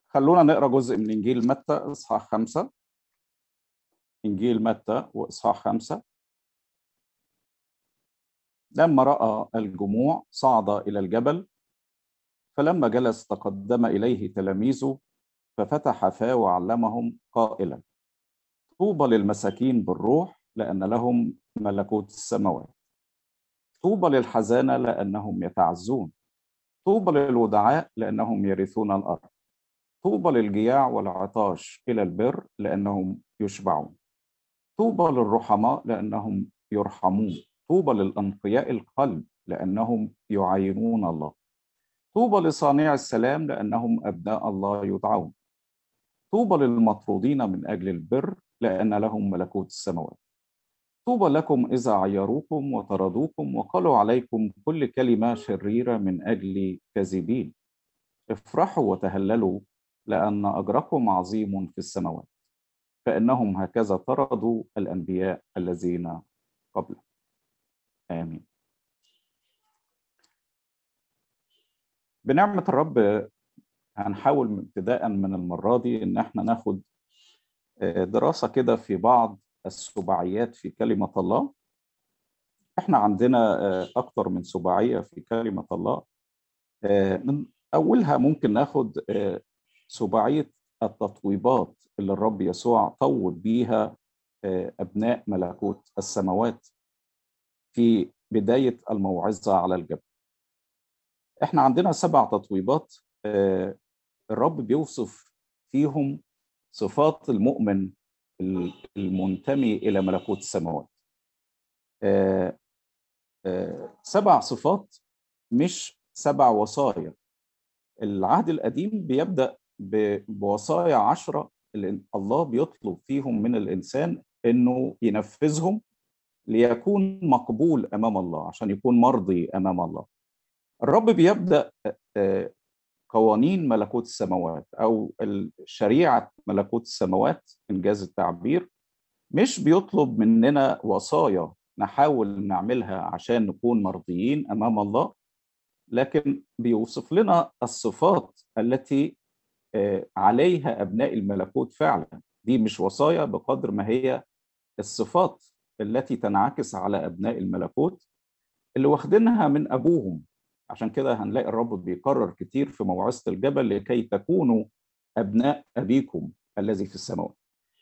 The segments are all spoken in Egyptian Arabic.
خلونا نقرا جزء من انجيل متى اصحاح خمسة انجيل متى واصحاح خمسة لما راى الجموع صعد الى الجبل فلما جلس تقدم اليه تلاميذه ففتح فاه وعلمهم قائلا طوبى للمساكين بالروح لان لهم ملكوت السماوات طوبى للحزانه لانهم يتعزون طوبى للودعاء لانهم يرثون الارض طوبى للجياع والعطاش الى البر لانهم يشبعون طوبى للرحماء لانهم يرحمون طوبى للانقياء القلب لانهم يعاينون الله طوبى لصانع السلام لانهم ابناء الله يدعون طوبى للمطرودين من اجل البر لان لهم ملكوت السماوات طوبى لكم اذا عيروكم وطردوكم وقالوا عليكم كل كلمه شريره من اجل كاذبين افرحوا وتهللوا لان اجركم عظيم في السماوات فانهم هكذا طردوا الانبياء الذين قبله امين بنعمه الرب هنحاول ابتداء من المره دي ان احنا ناخد دراسه كده في بعض السباعيات في كلمه الله احنا عندنا اكتر من سباعيه في كلمه الله من اولها ممكن ناخد سباعيه التطويبات اللي الرب يسوع طوب بيها ابناء ملكوت السماوات في بدايه الموعظه على الجبل احنا عندنا سبع تطويبات الرب بيوصف فيهم صفات المؤمن المنتمي الى ملكوت السماوات سبع صفات مش سبع وصايا العهد القديم بيبدا بوصايا عشرة اللي الله بيطلب فيهم من الإنسان إنه ينفذهم ليكون مقبول أمام الله عشان يكون مرضي أمام الله الرب بيبدأ قوانين ملكوت السماوات أو شريعة ملكوت السماوات إنجاز التعبير مش بيطلب مننا وصايا نحاول نعملها عشان نكون مرضيين أمام الله لكن بيوصف لنا الصفات التي عليها ابناء الملكوت فعلا دي مش وصايا بقدر ما هي الصفات التي تنعكس على ابناء الملكوت اللي واخدينها من ابوهم عشان كده هنلاقي الرب بيكرر كتير في موعظه الجبل لكي تكونوا ابناء ابيكم الذي في السماوات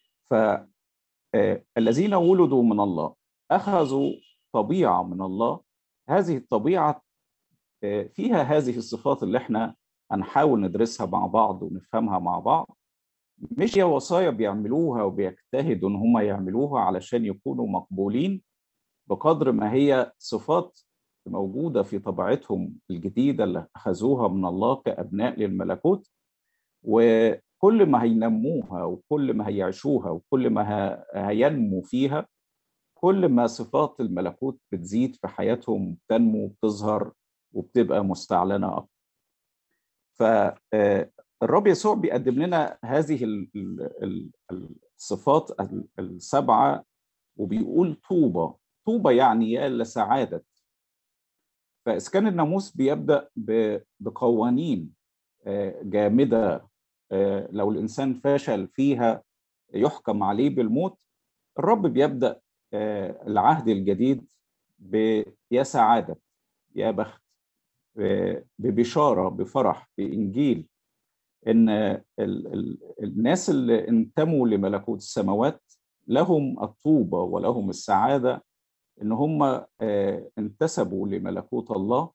فالذين ولدوا من الله اخذوا طبيعه من الله هذه الطبيعه فيها هذه الصفات اللي احنا هنحاول ندرسها مع بعض ونفهمها مع بعض مش هي وصايا بيعملوها وبيجتهدوا ان هم يعملوها علشان يكونوا مقبولين بقدر ما هي صفات موجوده في طبيعتهم الجديده اللي اخذوها من الله كابناء للملكوت وكل ما هينموها وكل ما هيعيشوها وكل ما هينمو فيها كل ما صفات الملكوت بتزيد في حياتهم بتنمو وبتظهر وبتبقى مستعلنه اكتر فالرب يسوع بيقدم لنا هذه الصفات السبعه وبيقول طوبى طوبى يعني يا لسعاده فاسكان الناموس بيبدا بقوانين جامده لو الانسان فشل فيها يحكم عليه بالموت الرب بيبدا العهد الجديد بيا سعاده يا بخت ببشاره بفرح بانجيل ان ال ال الناس اللي انتموا لملكوت السماوات لهم الطوبه ولهم السعاده ان هم انتسبوا لملكوت الله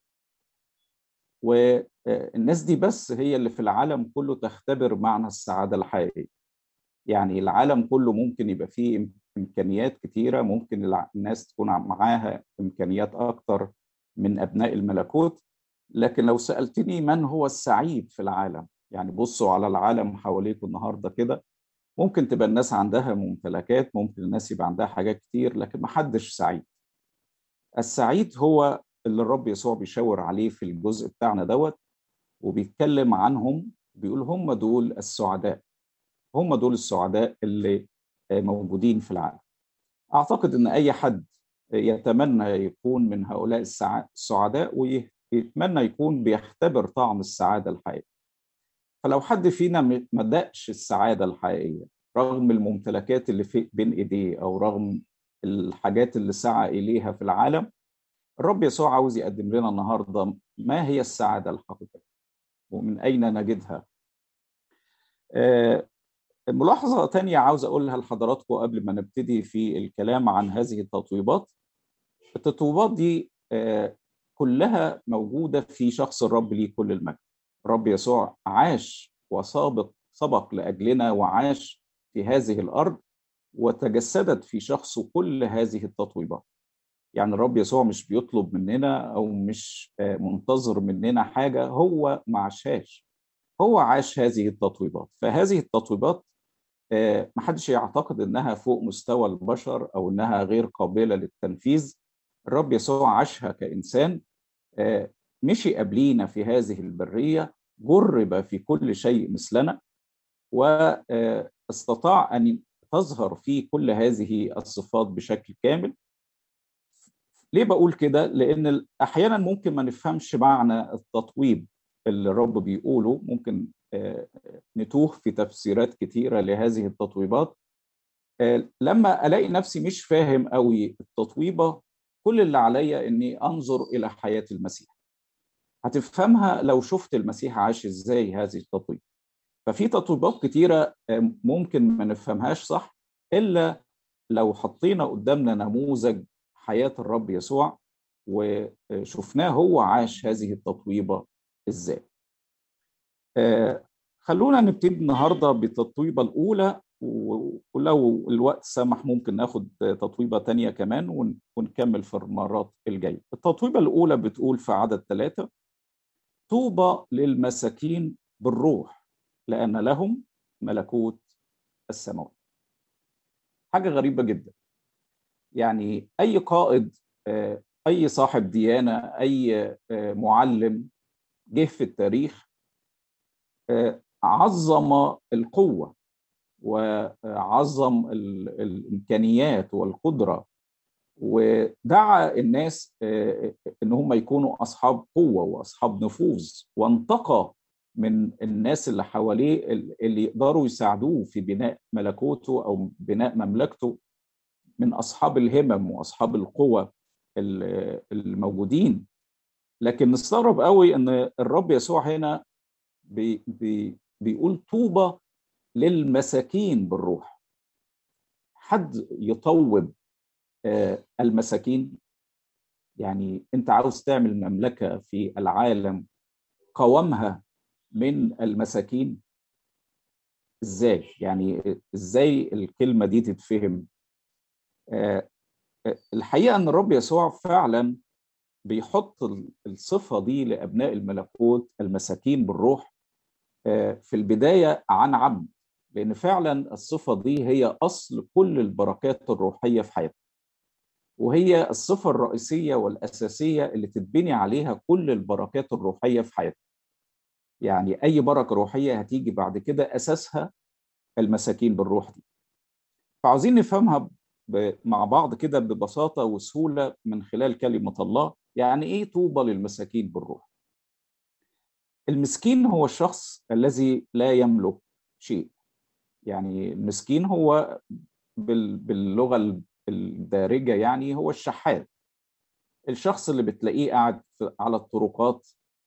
والناس دي بس هي اللي في العالم كله تختبر معنى السعاده الحقيقيه يعني العالم كله ممكن يبقى فيه امكانيات كتيره ممكن الناس تكون معاها امكانيات اكتر من ابناء الملكوت لكن لو سالتني من هو السعيد في العالم يعني بصوا على العالم حواليكم النهارده كده ممكن تبقى الناس عندها ممتلكات ممكن الناس يبقى عندها حاجات كتير لكن ما حدش سعيد السعيد هو اللي الرب يسوع بيشاور عليه في الجزء بتاعنا دوت وبيتكلم عنهم بيقول هم دول السعداء هم دول السعداء اللي موجودين في العالم اعتقد ان اي حد يتمنى يكون من هؤلاء السعداء ويتمنى يكون بيختبر طعم السعاده الحقيقيه فلو حد فينا ما دقش السعاده الحقيقيه رغم الممتلكات اللي في بين ايديه او رغم الحاجات اللي سعى اليها في العالم الرب يسوع عاوز يقدم لنا النهارده ما هي السعاده الحقيقيه ومن اين نجدها ملاحظه تانية عاوز اقولها لحضراتكم قبل ما نبتدي في الكلام عن هذه التطويبات التطويبات دي كلها موجوده في شخص الرب ليه كل المجد الرب يسوع عاش وسابق سبق لاجلنا وعاش في هذه الارض وتجسدت في شخصه كل هذه التطويبات يعني الرب يسوع مش بيطلب مننا او مش منتظر مننا حاجه هو ما عاشهاش هو عاش هذه التطويبات فهذه التطويبات ما حدش يعتقد انها فوق مستوى البشر او انها غير قابله للتنفيذ الرب يسوع عاشها كانسان مشي قبلينا في هذه البريه جرب في كل شيء مثلنا واستطاع ان تظهر في كل هذه الصفات بشكل كامل ليه بقول كده لان احيانا ممكن ما نفهمش معنى التطويب اللي الرب بيقوله ممكن نتوه في تفسيرات كتيره لهذه التطويبات لما الاقي نفسي مش فاهم قوي التطويبه كل اللي عليا اني انظر الى حياه المسيح هتفهمها لو شفت المسيح عاش ازاي هذه التطويب ففي تطويبات كتيره ممكن ما نفهمهاش صح الا لو حطينا قدامنا نموذج حياه الرب يسوع وشفناه هو عاش هذه التطويبه ازاي خلونا نبتدي النهارده بالتطويبه الاولى ولو الوقت سمح ممكن ناخد تطويبه تانية كمان ونكمل في المرات الجايه. التطويبه الاولى بتقول في عدد ثلاثه طوبى للمساكين بالروح لان لهم ملكوت السماوات. حاجه غريبه جدا. يعني اي قائد اي صاحب ديانه اي معلم جه في التاريخ عظم القوه وعظم الامكانيات والقدره ودعا الناس ان هم يكونوا اصحاب قوه واصحاب نفوذ وانتقى من الناس اللي حواليه اللي يقدروا يساعدوه في بناء ملكوته او بناء مملكته من اصحاب الهمم واصحاب القوه الموجودين لكن نستغرب قوي ان الرب يسوع هنا بي بي بيقول طوبى للمساكين بالروح حد يطوب المساكين يعني انت عاوز تعمل مملكه في العالم قوامها من المساكين ازاي يعني ازاي الكلمه دي تتفهم الحقيقه ان الرب يسوع فعلا بيحط الصفه دي لابناء الملكوت المساكين بالروح في البدايه عن عمد لان فعلا الصفه دي هي اصل كل البركات الروحيه في حياتنا وهي الصفه الرئيسيه والاساسيه اللي تتبني عليها كل البركات الروحيه في حياتنا يعني اي بركه روحيه هتيجي بعد كده اساسها المساكين بالروح دي فعاوزين نفهمها مع بعض كده ببساطه وسهوله من خلال كلمه الله يعني ايه طوبى للمساكين بالروح المسكين هو الشخص الذي لا يملك شيء يعني المسكين هو باللغه الدارجه يعني هو الشحات الشخص اللي بتلاقيه قاعد على الطرقات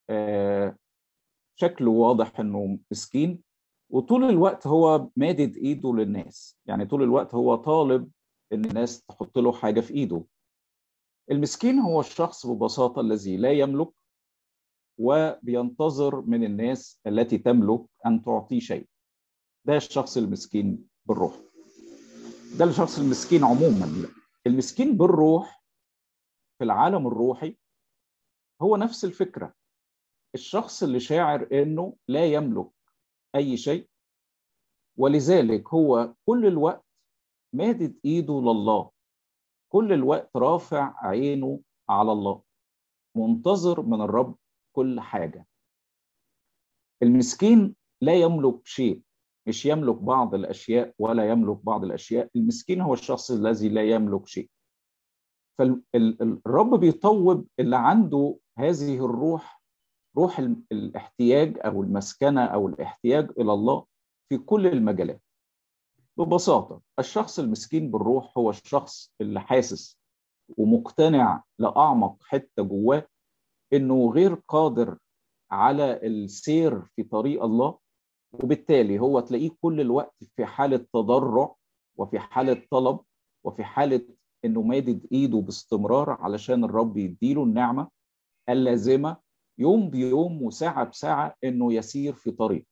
شكله واضح انه مسكين وطول الوقت هو مادد ايده للناس يعني طول الوقت هو طالب ان الناس تحط له حاجه في ايده المسكين هو الشخص ببساطه الذي لا يملك وبينتظر من الناس التي تملك ان تعطيه شيء ده الشخص المسكين بالروح ده الشخص المسكين عموما المسكين بالروح في العالم الروحي هو نفس الفكره الشخص اللي شاعر انه لا يملك اي شيء ولذلك هو كل الوقت مادد ايده لله كل الوقت رافع عينه على الله منتظر من الرب كل حاجه المسكين لا يملك شيء مش يملك بعض الاشياء ولا يملك بعض الاشياء المسكين هو الشخص الذي لا يملك شيء فالرب بيطوب اللي عنده هذه الروح روح الاحتياج او المسكنه او الاحتياج الى الله في كل المجالات ببساطه الشخص المسكين بالروح هو الشخص اللي حاسس ومقتنع لاعمق حته جواه انه غير قادر على السير في طريق الله وبالتالي هو تلاقيه كل الوقت في حاله تضرع وفي حاله طلب وفي حاله انه مادد ايده باستمرار علشان الرب يديله النعمه اللازمه يوم بيوم وساعه بساعه انه يسير في طريق.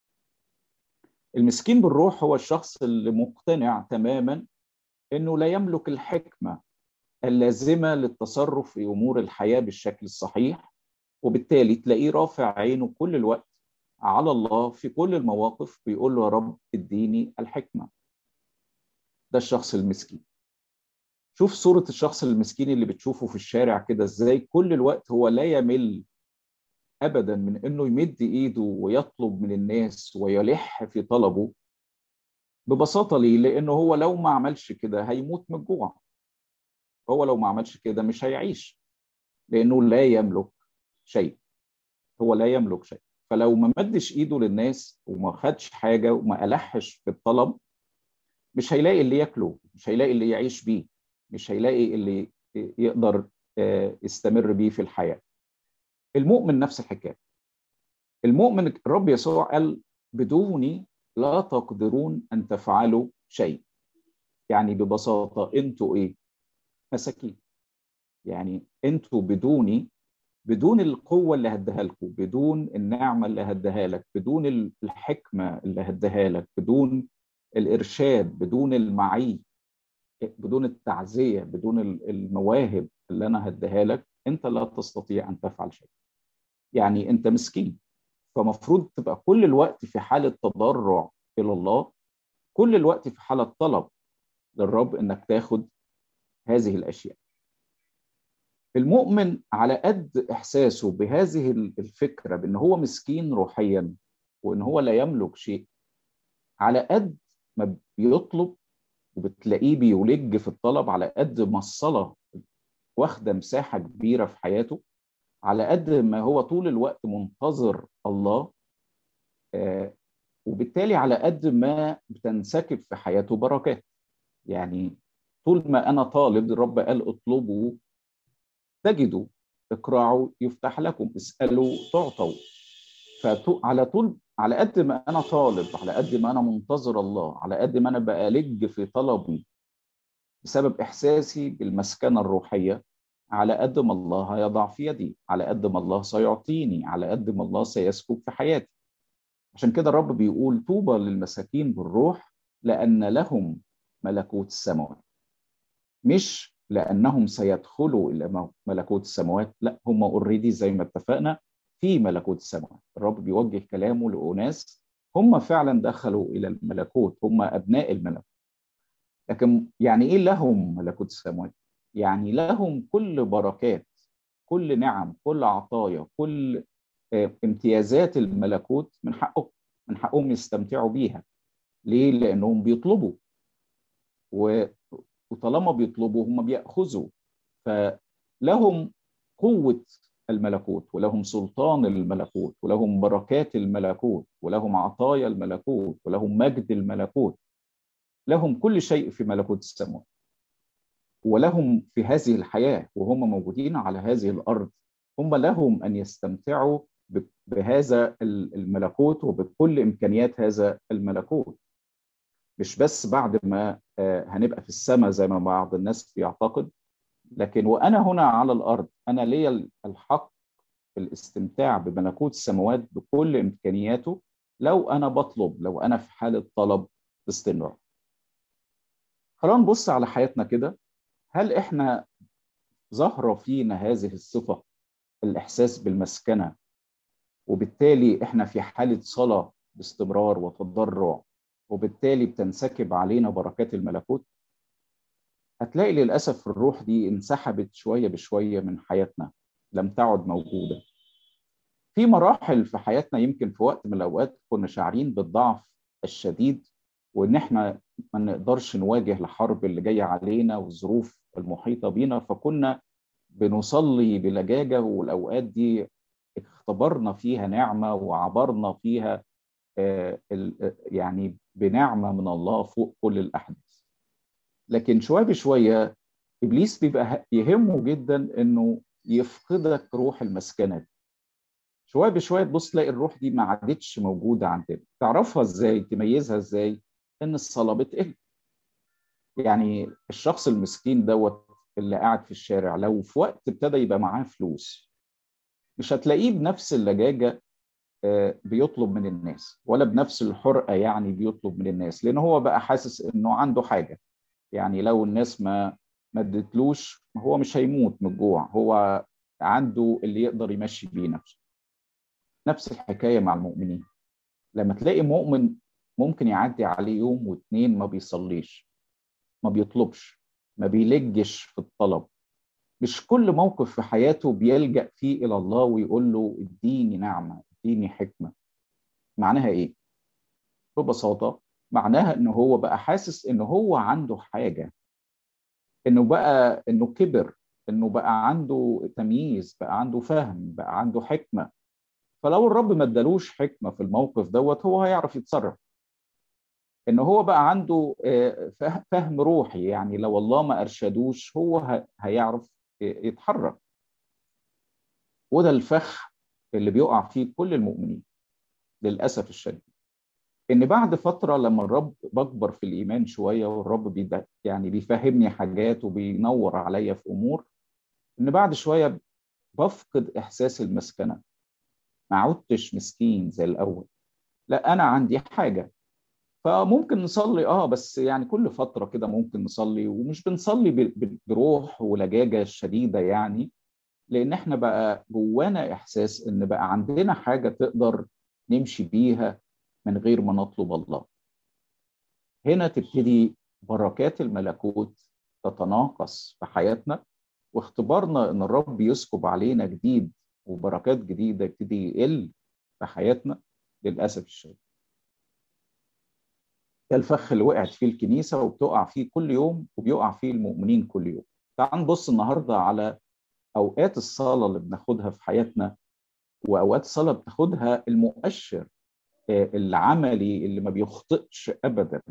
المسكين بالروح هو الشخص اللي مقتنع تماما انه لا يملك الحكمه اللازمه للتصرف في امور الحياه بالشكل الصحيح وبالتالي تلاقيه رافع عينه كل الوقت على الله في كل المواقف بيقول له يا رب اديني الحكمه. ده الشخص المسكين. شوف صورة الشخص المسكين اللي بتشوفه في الشارع كده ازاي كل الوقت هو لا يمل ابدا من انه يمد ايده ويطلب من الناس ويلح في طلبه ببساطة ليه؟ لانه هو لو ما عملش كده هيموت من الجوع. هو لو ما عملش كده مش هيعيش لانه لا يملك شيء. هو لا يملك شيء. فلو ما مدش ايده للناس وما خدش حاجة وما ألحش في الطلب مش هيلاقي اللي ياكله، مش هيلاقي اللي يعيش بيه. مش هيلاقي اللي يقدر يستمر بيه في الحياه. المؤمن نفس الحكايه. المؤمن الرب يسوع قال بدوني لا تقدرون ان تفعلوا شيء. يعني ببساطه انتوا ايه؟ مساكين. يعني انتوا بدوني بدون القوه اللي هديها لكم، بدون النعمه اللي هديها لك، بدون الحكمه اللي هديها لك، بدون الارشاد، بدون المعي، بدون التعزيه بدون المواهب اللي انا هديها لك انت لا تستطيع ان تفعل شيء يعني انت مسكين فمفروض تبقى كل الوقت في حاله تضرع الى الله كل الوقت في حاله طلب للرب انك تاخد هذه الاشياء المؤمن على قد احساسه بهذه الفكره بان هو مسكين روحيا وان هو لا يملك شيء على قد ما بيطلب وبتلاقيه بيولج في الطلب على قد ما الصلاة واخدة مساحة كبيرة في حياته على قد ما هو طول الوقت منتظر الله آه وبالتالي على قد ما بتنسكب في حياته بركات يعني طول ما أنا طالب الرب قال اطلبوا تجدوا اقرعوا يفتح لكم اسألوا تعطوا فعلى طول على قد ما انا طالب على قد ما انا منتظر الله على قد ما انا بألج في طلبي بسبب احساسي بالمسكنه الروحيه على قد ما الله هيضع في يدي على قد ما الله سيعطيني على قد ما الله سيسكب في حياتي عشان كده الرب بيقول طوبى للمساكين بالروح لان لهم ملكوت السماوات مش لانهم سيدخلوا الى ملكوت السماوات لا هم اوريدي زي ما اتفقنا في ملكوت السماوات الرب بيوجه كلامه لأناس هم فعلا دخلوا إلى الملكوت هم أبناء الملكوت لكن يعني إيه لهم ملكوت السماوات؟ يعني لهم كل بركات كل نعم كل عطايا كل امتيازات الملكوت من حقهم من حقهم يستمتعوا بيها ليه؟ لأنهم بيطلبوا وطالما بيطلبوا هم بيأخذوا فلهم قوة الملكوت ولهم سلطان الملكوت ولهم بركات الملكوت ولهم عطايا الملكوت ولهم مجد الملكوت لهم كل شيء في ملكوت السماوات ولهم في هذه الحياة وهم موجودين على هذه الأرض هم لهم أن يستمتعوا بهذا الملكوت وبكل إمكانيات هذا الملكوت مش بس بعد ما هنبقى في السماء زي ما بعض الناس بيعتقد لكن وانا هنا على الارض انا ليا الحق في الاستمتاع بملكوت السماوات بكل امكانياته لو انا بطلب لو انا في حاله طلب باستمرار. خلينا نبص على حياتنا كده هل احنا ظاهره فينا هذه الصفه الاحساس بالمسكنه وبالتالي احنا في حاله صلاه باستمرار وتضرع وبالتالي بتنسكب علينا بركات الملكوت هتلاقي للأسف الروح دي انسحبت شوية بشوية من حياتنا لم تعد موجودة في مراحل في حياتنا يمكن في وقت من الأوقات كنا شاعرين بالضعف الشديد وإن إحنا ما نقدرش نواجه الحرب اللي جاية علينا والظروف المحيطة بينا فكنا بنصلي بلجاجة والأوقات دي اختبرنا فيها نعمه وعبرنا فيها يعني بنعمه من الله فوق كل الاحداث لكن شويه بشويه ابليس بيبقى يهمه جدا انه يفقدك روح المسكنه دي شويه بشويه تبص تلاقي الروح دي ما عادتش موجوده عندنا تعرفها ازاي تميزها ازاي ان الصلاه بتقل يعني الشخص المسكين دوت اللي قاعد في الشارع لو في وقت ابتدى يبقى معاه فلوس مش هتلاقيه بنفس اللجاجه بيطلب من الناس ولا بنفس الحرقه يعني بيطلب من الناس لان هو بقى حاسس انه عنده حاجه يعني لو الناس ما ما ادتلوش هو مش هيموت من الجوع هو عنده اللي يقدر يمشي بيه نفسه نفس الحكايه مع المؤمنين لما تلاقي مؤمن ممكن يعدي عليه يوم واتنين ما بيصليش ما بيطلبش ما بيلجش في الطلب مش كل موقف في حياته بيلجأ فيه إلى الله ويقول له اديني نعمة اديني حكمة معناها إيه؟ ببساطة معناها إن هو بقى حاسس إن هو عنده حاجة إنه بقى إنه كبر إنه بقى عنده تمييز بقى عنده فهم بقى عنده حكمة فلو الرب ما ادالوش حكمة في الموقف دوت هو هيعرف يتصرف ان هو بقى عنده فهم روحي يعني لو الله ما ارشدوش هو هيعرف يتحرك وده الفخ اللي بيقع فيه كل المؤمنين للاسف الشديد ان بعد فتره لما الرب بكبر في الايمان شويه والرب بيبقى يعني بيفهمني حاجات وبينور عليا في امور ان بعد شويه بفقد احساس المسكنه ما عدتش مسكين زي الاول لا انا عندي حاجه فممكن نصلي اه بس يعني كل فتره كده ممكن نصلي ومش بنصلي بروح ولجاجه شديده يعني لان احنا بقى جوانا احساس ان بقى عندنا حاجه تقدر نمشي بيها من غير ما نطلب الله هنا تبتدي بركات الملكوت تتناقص في حياتنا واختبارنا ان الرب يسكب علينا جديد وبركات جديده يبتدي يقل في حياتنا للاسف الشديد ده الفخ اللي وقعت فيه الكنيسه وبتقع فيه كل يوم وبيقع فيه المؤمنين كل يوم. تعال نبص النهارده على اوقات الصلاه اللي بناخدها في حياتنا واوقات الصلاه بتاخدها المؤشر العملي اللي ما بيخطئش ابدا.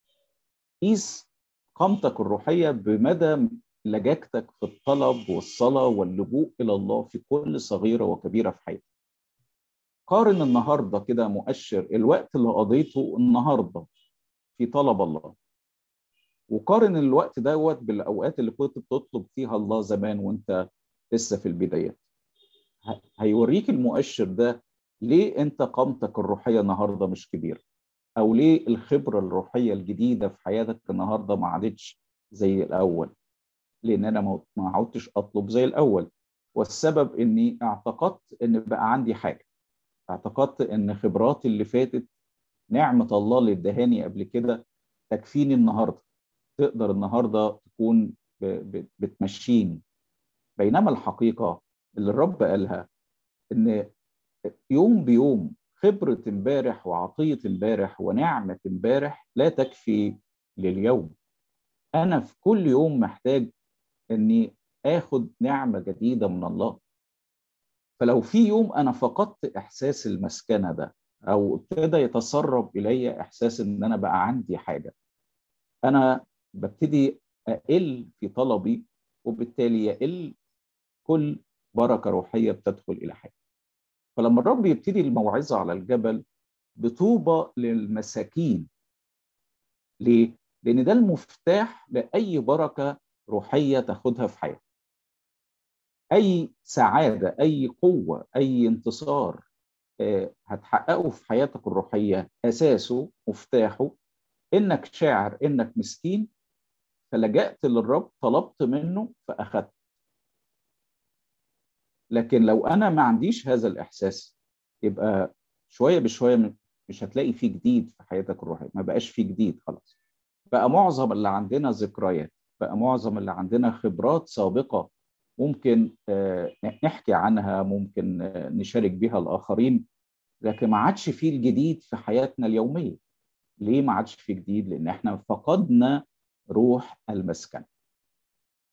قيس قامتك الروحيه بمدى لجاجتك في الطلب والصلاه واللجوء الى الله في كل صغيره وكبيره في حياتك. قارن النهارده كده مؤشر الوقت اللي قضيته النهارده في طلب الله وقارن الوقت دوت بالاوقات اللي كنت بتطلب فيها الله زمان وانت لسه في البدايات هيوريك المؤشر ده ليه انت قامتك الروحيه النهارده مش كبيره او ليه الخبره الروحيه الجديده في حياتك النهارده ما عادتش زي الاول لان انا ما عدتش اطلب زي الاول والسبب اني اعتقدت ان بقى عندي حاجه اعتقدت ان خبراتي اللي فاتت نعمة الله اللي ادهاني قبل كده تكفيني النهارده تقدر النهارده تكون بتمشيني بينما الحقيقة اللي الرب قالها إن يوم بيوم خبرة امبارح وعطية امبارح ونعمة امبارح لا تكفي لليوم أنا في كل يوم محتاج إني آخد نعمة جديدة من الله فلو في يوم أنا فقدت إحساس المسكنة ده او ابتدى يتسرب الي احساس ان انا بقى عندي حاجه انا ببتدي اقل في طلبي وبالتالي يقل كل بركه روحيه بتدخل الى حياتي فلما الرب يبتدي الموعظه على الجبل بطوبى للمساكين ليه لان ده المفتاح لاي بركه روحيه تاخدها في حياتك اي سعاده اي قوه اي انتصار هتحققه في حياتك الروحية أساسه مفتاحه إنك شاعر إنك مسكين فلجأت للرب طلبت منه فأخذت لكن لو أنا ما عنديش هذا الإحساس يبقى شوية بشوية مش هتلاقي فيه جديد في حياتك الروحية ما بقاش فيه جديد خلاص بقى معظم اللي عندنا ذكريات بقى معظم اللي عندنا خبرات سابقة ممكن نحكي عنها ممكن نشارك بها الآخرين لكن ما عادش فيه الجديد في حياتنا اليومية ليه ما عادش فيه جديد؟ لأن احنا فقدنا روح المسكن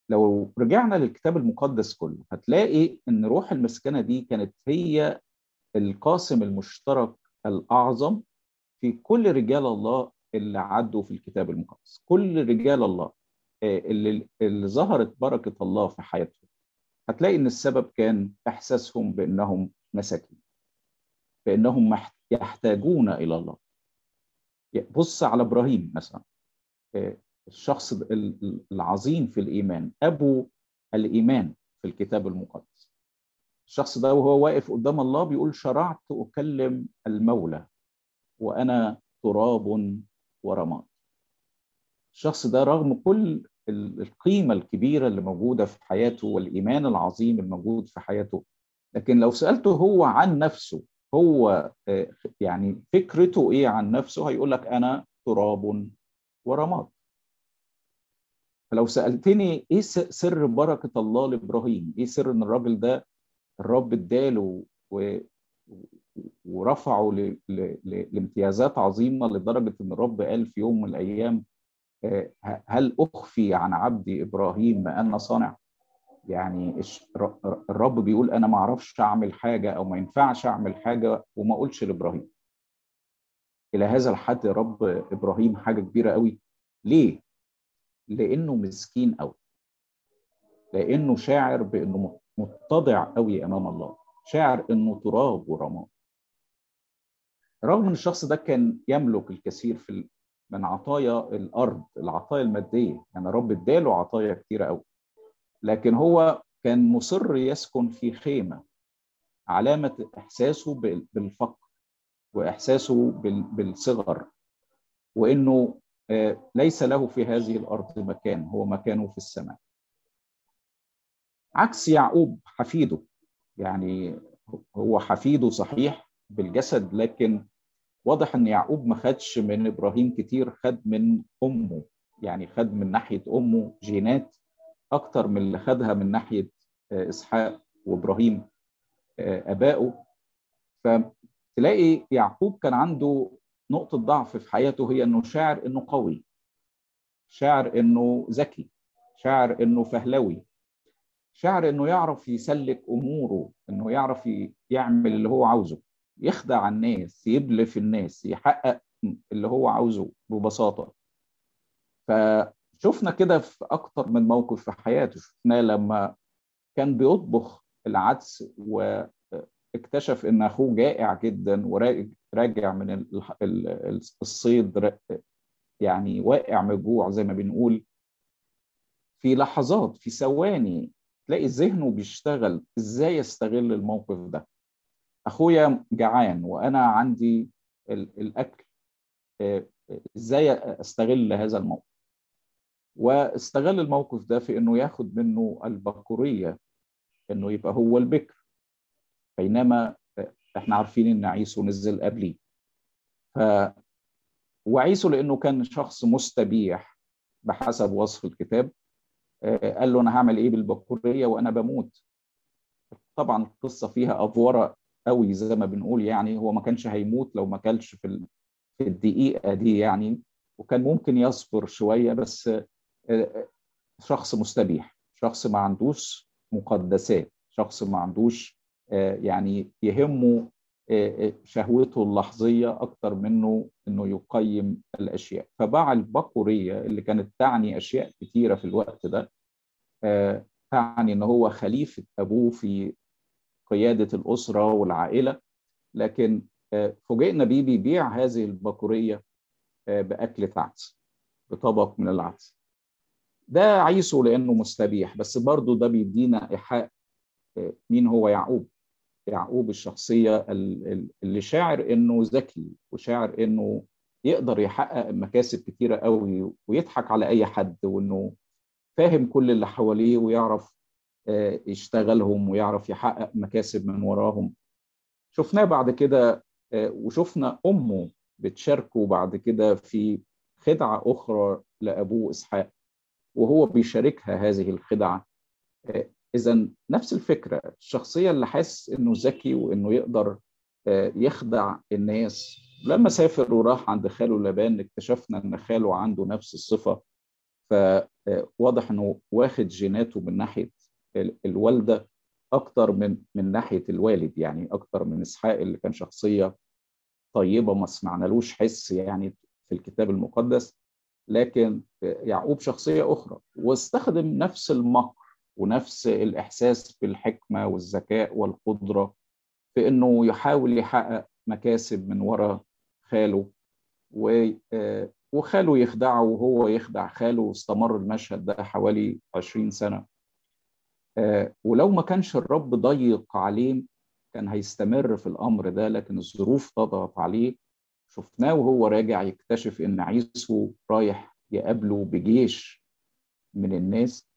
لو رجعنا للكتاب المقدس كله هتلاقي ان روح المسكنه دي كانت هي القاسم المشترك الاعظم في كل رجال الله اللي عدوا في الكتاب المقدس كل رجال الله اللي, اللي ظهرت بركه الله في حياتهم هتلاقي ان السبب كان احساسهم بانهم مساكين بانهم يحتاجون الى الله بص على ابراهيم مثلا الشخص العظيم في الايمان ابو الايمان في الكتاب المقدس الشخص ده وهو واقف قدام الله بيقول شرعت اكلم المولى وانا تراب ورماد الشخص ده رغم كل القيمه الكبيره اللي موجوده في حياته والايمان العظيم الموجود في حياته لكن لو سالته هو عن نفسه هو يعني فكرته ايه عن نفسه هيقول لك انا تراب ورماد فلو سالتني ايه سر بركه الله لابراهيم ايه سر ان الراجل ده الرب اداله و... ورفعه ل... ل... لامتيازات عظيمه لدرجه ان الرب قال في يوم من الايام هل اخفي عن عبدي ابراهيم ما انا صانع يعني الرب بيقول انا ما اعرفش اعمل حاجه او ما ينفعش اعمل حاجه وما اقولش لابراهيم الى هذا الحد يا رب ابراهيم حاجه كبيره قوي ليه لانه مسكين قوي لانه شاعر بانه متضع قوي امام الله شاعر انه تراب ورماد رغم ان الشخص ده كان يملك الكثير في من عطايا الارض العطايا الماديه يعني رب اداله عطايا كتيره قوي لكن هو كان مصر يسكن في خيمه علامه احساسه بالفقر واحساسه بالصغر وانه ليس له في هذه الارض مكان هو مكانه في السماء عكس يعقوب حفيده يعني هو حفيده صحيح بالجسد لكن واضح ان يعقوب ما خدش من ابراهيم كتير خد من امه يعني خد من ناحيه امه جينات اكتر من اللي خدها من ناحيه اسحاق وابراهيم ابائه فتلاقي يعقوب كان عنده نقطه ضعف في حياته هي انه شاعر انه قوي شاعر انه ذكي شاعر انه فهلوي شاعر انه يعرف يسلك اموره انه يعرف يعمل اللي هو عاوزه يخدع الناس يبلف الناس يحقق اللي هو عاوزه ببساطه فشفنا كده في اكتر من موقف في حياته شفناه لما كان بيطبخ العدس واكتشف ان اخوه جائع جدا وراجع من الصيد يعني واقع من الجوع زي ما بنقول في لحظات في ثواني تلاقي ذهنه بيشتغل ازاي استغل الموقف ده اخويا جعان وانا عندي الاكل ازاي استغل هذا الموقف واستغل الموقف ده في انه ياخد منه البكوريه انه يبقى هو البكر بينما احنا عارفين ان عيسو نزل قبليه ف وعيسو لانه كان شخص مستبيح بحسب وصف الكتاب قال له انا هعمل ايه بالبكوريه وانا بموت طبعا القصه فيها افوره قوي زي ما بنقول يعني هو ما كانش هيموت لو ما كلش في في الدقيقه دي يعني وكان ممكن يصبر شويه بس شخص مستبيح شخص ما عندوش مقدسات شخص ما عندوش يعني يهمه شهوته اللحظيه اكتر منه انه يقيم الاشياء فباع البقوريه اللي كانت تعني اشياء كثيره في الوقت ده تعني ان هو خليفه ابوه في قياده الاسره والعائله لكن فوجئنا بيه بيبيع هذه البقوريه باكله عدس بطبق من العدس ده عيسو لانه مستبيح بس برضه ده بيدينا ايحاء مين هو يعقوب يعقوب الشخصيه اللي شاعر انه ذكي وشاعر انه يقدر يحقق مكاسب كتيره قوي ويضحك على اي حد وانه فاهم كل اللي حواليه ويعرف يشتغلهم ويعرف يحقق مكاسب من وراهم شفناه بعد كده وشفنا امه بتشاركه بعد كده في خدعه اخرى لابوه اسحاق وهو بيشاركها هذه الخدعه اذا نفس الفكره الشخصيه اللي حاسس انه ذكي وانه يقدر يخدع الناس لما سافر وراح عند خاله لبان اكتشفنا ان خاله عنده نفس الصفه فواضح انه واخد جيناته من ناحيه الوالده اكتر من من ناحيه الوالد يعني اكتر من اسحاق اللي كان شخصيه طيبه ما سمعنالوش حس يعني في الكتاب المقدس لكن يعقوب شخصيه اخرى واستخدم نفس المكر ونفس الاحساس بالحكمه والذكاء والقدره في انه يحاول يحقق مكاسب من وراء خاله وخاله يخدعه وهو يخدع خاله واستمر المشهد ده حوالي 20 سنه ولو ما كانش الرب ضيق عليه كان هيستمر في الامر ده لكن الظروف تضغط عليه شفناه وهو راجع يكتشف ان عيسو رايح يقابله بجيش من الناس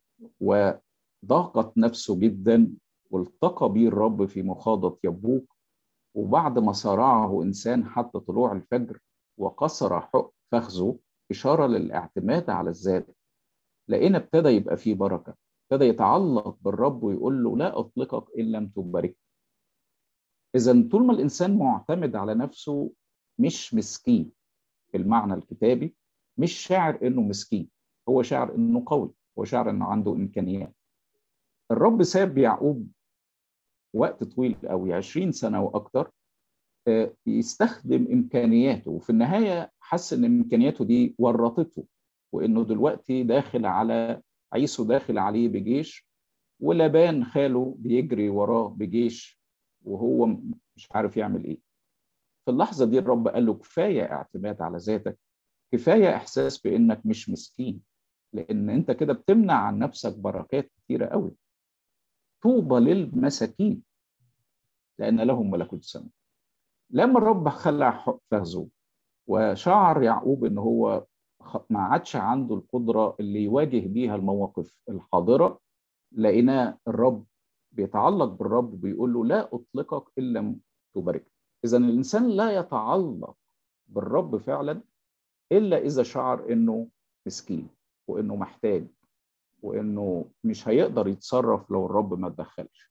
وضاقت نفسه جدا والتقى به الرب في مخاضة يبوك وبعد ما صارعه إنسان حتى طلوع الفجر وكسر حق فخذه إشارة للاعتماد على الذات لقينا ابتدى يبقى فيه بركة ابتدى يتعلق بالرب ويقول له لا أطلقك إن لم تبارك إذا طول ما الإنسان معتمد على نفسه مش مسكين بالمعنى الكتابي مش شاعر إنه مسكين هو شاعر إنه قوي هو شاعر إنه عنده إمكانيات الرب ساب يعقوب وقت طويل قوي 20 سنة وأكتر يستخدم إمكانياته وفي النهاية حس إن إمكانياته دي ورطته وإنه دلوقتي داخل على عيسو داخل عليه بجيش ولبان خاله بيجري وراه بجيش وهو مش عارف يعمل ايه في اللحظة دي الرب قال له كفاية اعتماد على ذاتك كفاية إحساس بإنك مش مسكين لأن أنت كده بتمنع عن نفسك بركات كتيرة قوي طوبى للمساكين لأن لهم ملكوت السماء لما الرب خلع فخذه وشعر يعقوب إن هو ما عادش عنده القدرة اللي يواجه بيها المواقف الحاضرة لقينا الرب بيتعلق بالرب بيقول له لا أطلقك إن لم تبارك إذا الإنسان لا يتعلق بالرب فعلا إلا إذا شعر إنه مسكين وإنه محتاج وإنه مش هيقدر يتصرف لو الرب ما تدخلش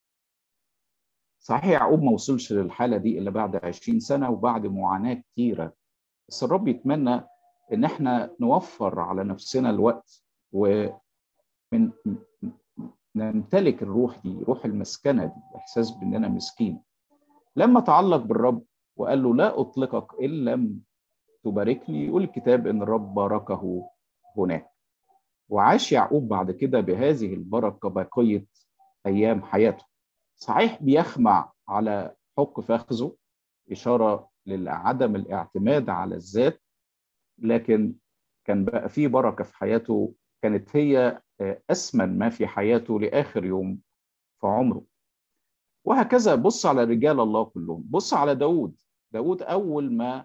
صحيح يعقوب ما وصلش للحالة دي إلا بعد 20 سنة وبعد معاناة كتيرة بس الرب يتمنى ان احنا نوفر على نفسنا الوقت ومن نمتلك الروح دي روح المسكنه دي احساس باننا مسكين لما تعلق بالرب وقال له لا اطلقك ان لم تباركني يقول الكتاب ان الرب باركه هناك وعاش يعقوب بعد كده بهذه البركه بقيه ايام حياته صحيح بيخمع على حق فخذه اشاره لعدم الاعتماد على الذات لكن كان بقى في بركه في حياته كانت هي اثمن ما في حياته لاخر يوم في عمره وهكذا بص على رجال الله كلهم بص على داود داود اول ما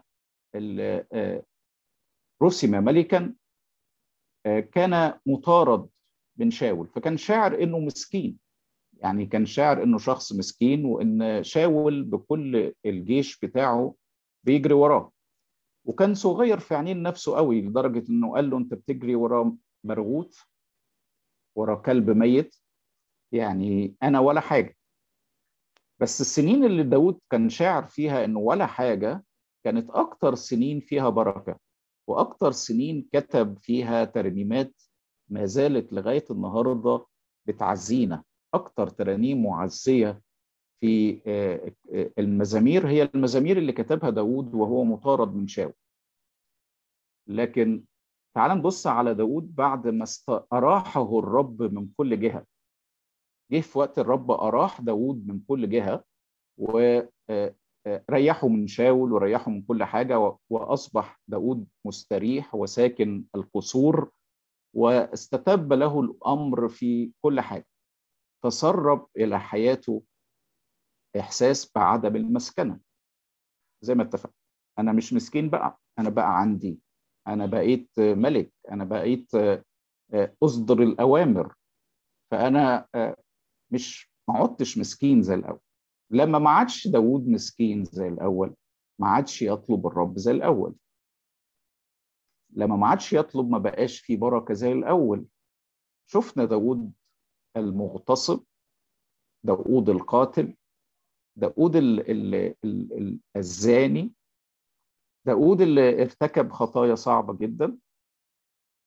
رسم ملكا كان مطارد من شاول فكان شاعر انه مسكين يعني كان شاعر انه شخص مسكين وان شاول بكل الجيش بتاعه بيجري وراه وكان صغير في عينين نفسه قوي لدرجه انه قال له انت بتجري ورا مرغوت ورا كلب ميت يعني انا ولا حاجه بس السنين اللي داود كان شاعر فيها انه ولا حاجه كانت اكتر سنين فيها بركه واكتر سنين كتب فيها ترنيمات ما زالت لغايه النهارده بتعزينا اكتر ترانيم معزيه في المزامير هي المزامير اللي كتبها داود وهو مطارد من شاول لكن تعال نبص على داود بعد ما أراحه الرب من كل جهة جه في وقت الرب أراح داود من كل جهة وريحه من شاول وريحه من كل حاجة وأصبح داود مستريح وساكن القصور واستتب له الأمر في كل حاجة تسرب إلى حياته إحساس بعدم المسكنة زي ما اتفقنا أنا مش مسكين بقى أنا بقى عندي أنا بقيت ملك أنا بقيت أصدر الأوامر فأنا مش ما عدتش مسكين زي الأول لما ما عادش داود مسكين زي الأول ما عادش يطلب الرب زي الأول لما ما عادش يطلب ما بقاش في بركة زي الأول شفنا داود المغتصب داود القاتل داود ال ال ال ال الزاني داود اللي ارتكب خطايا صعبة جدا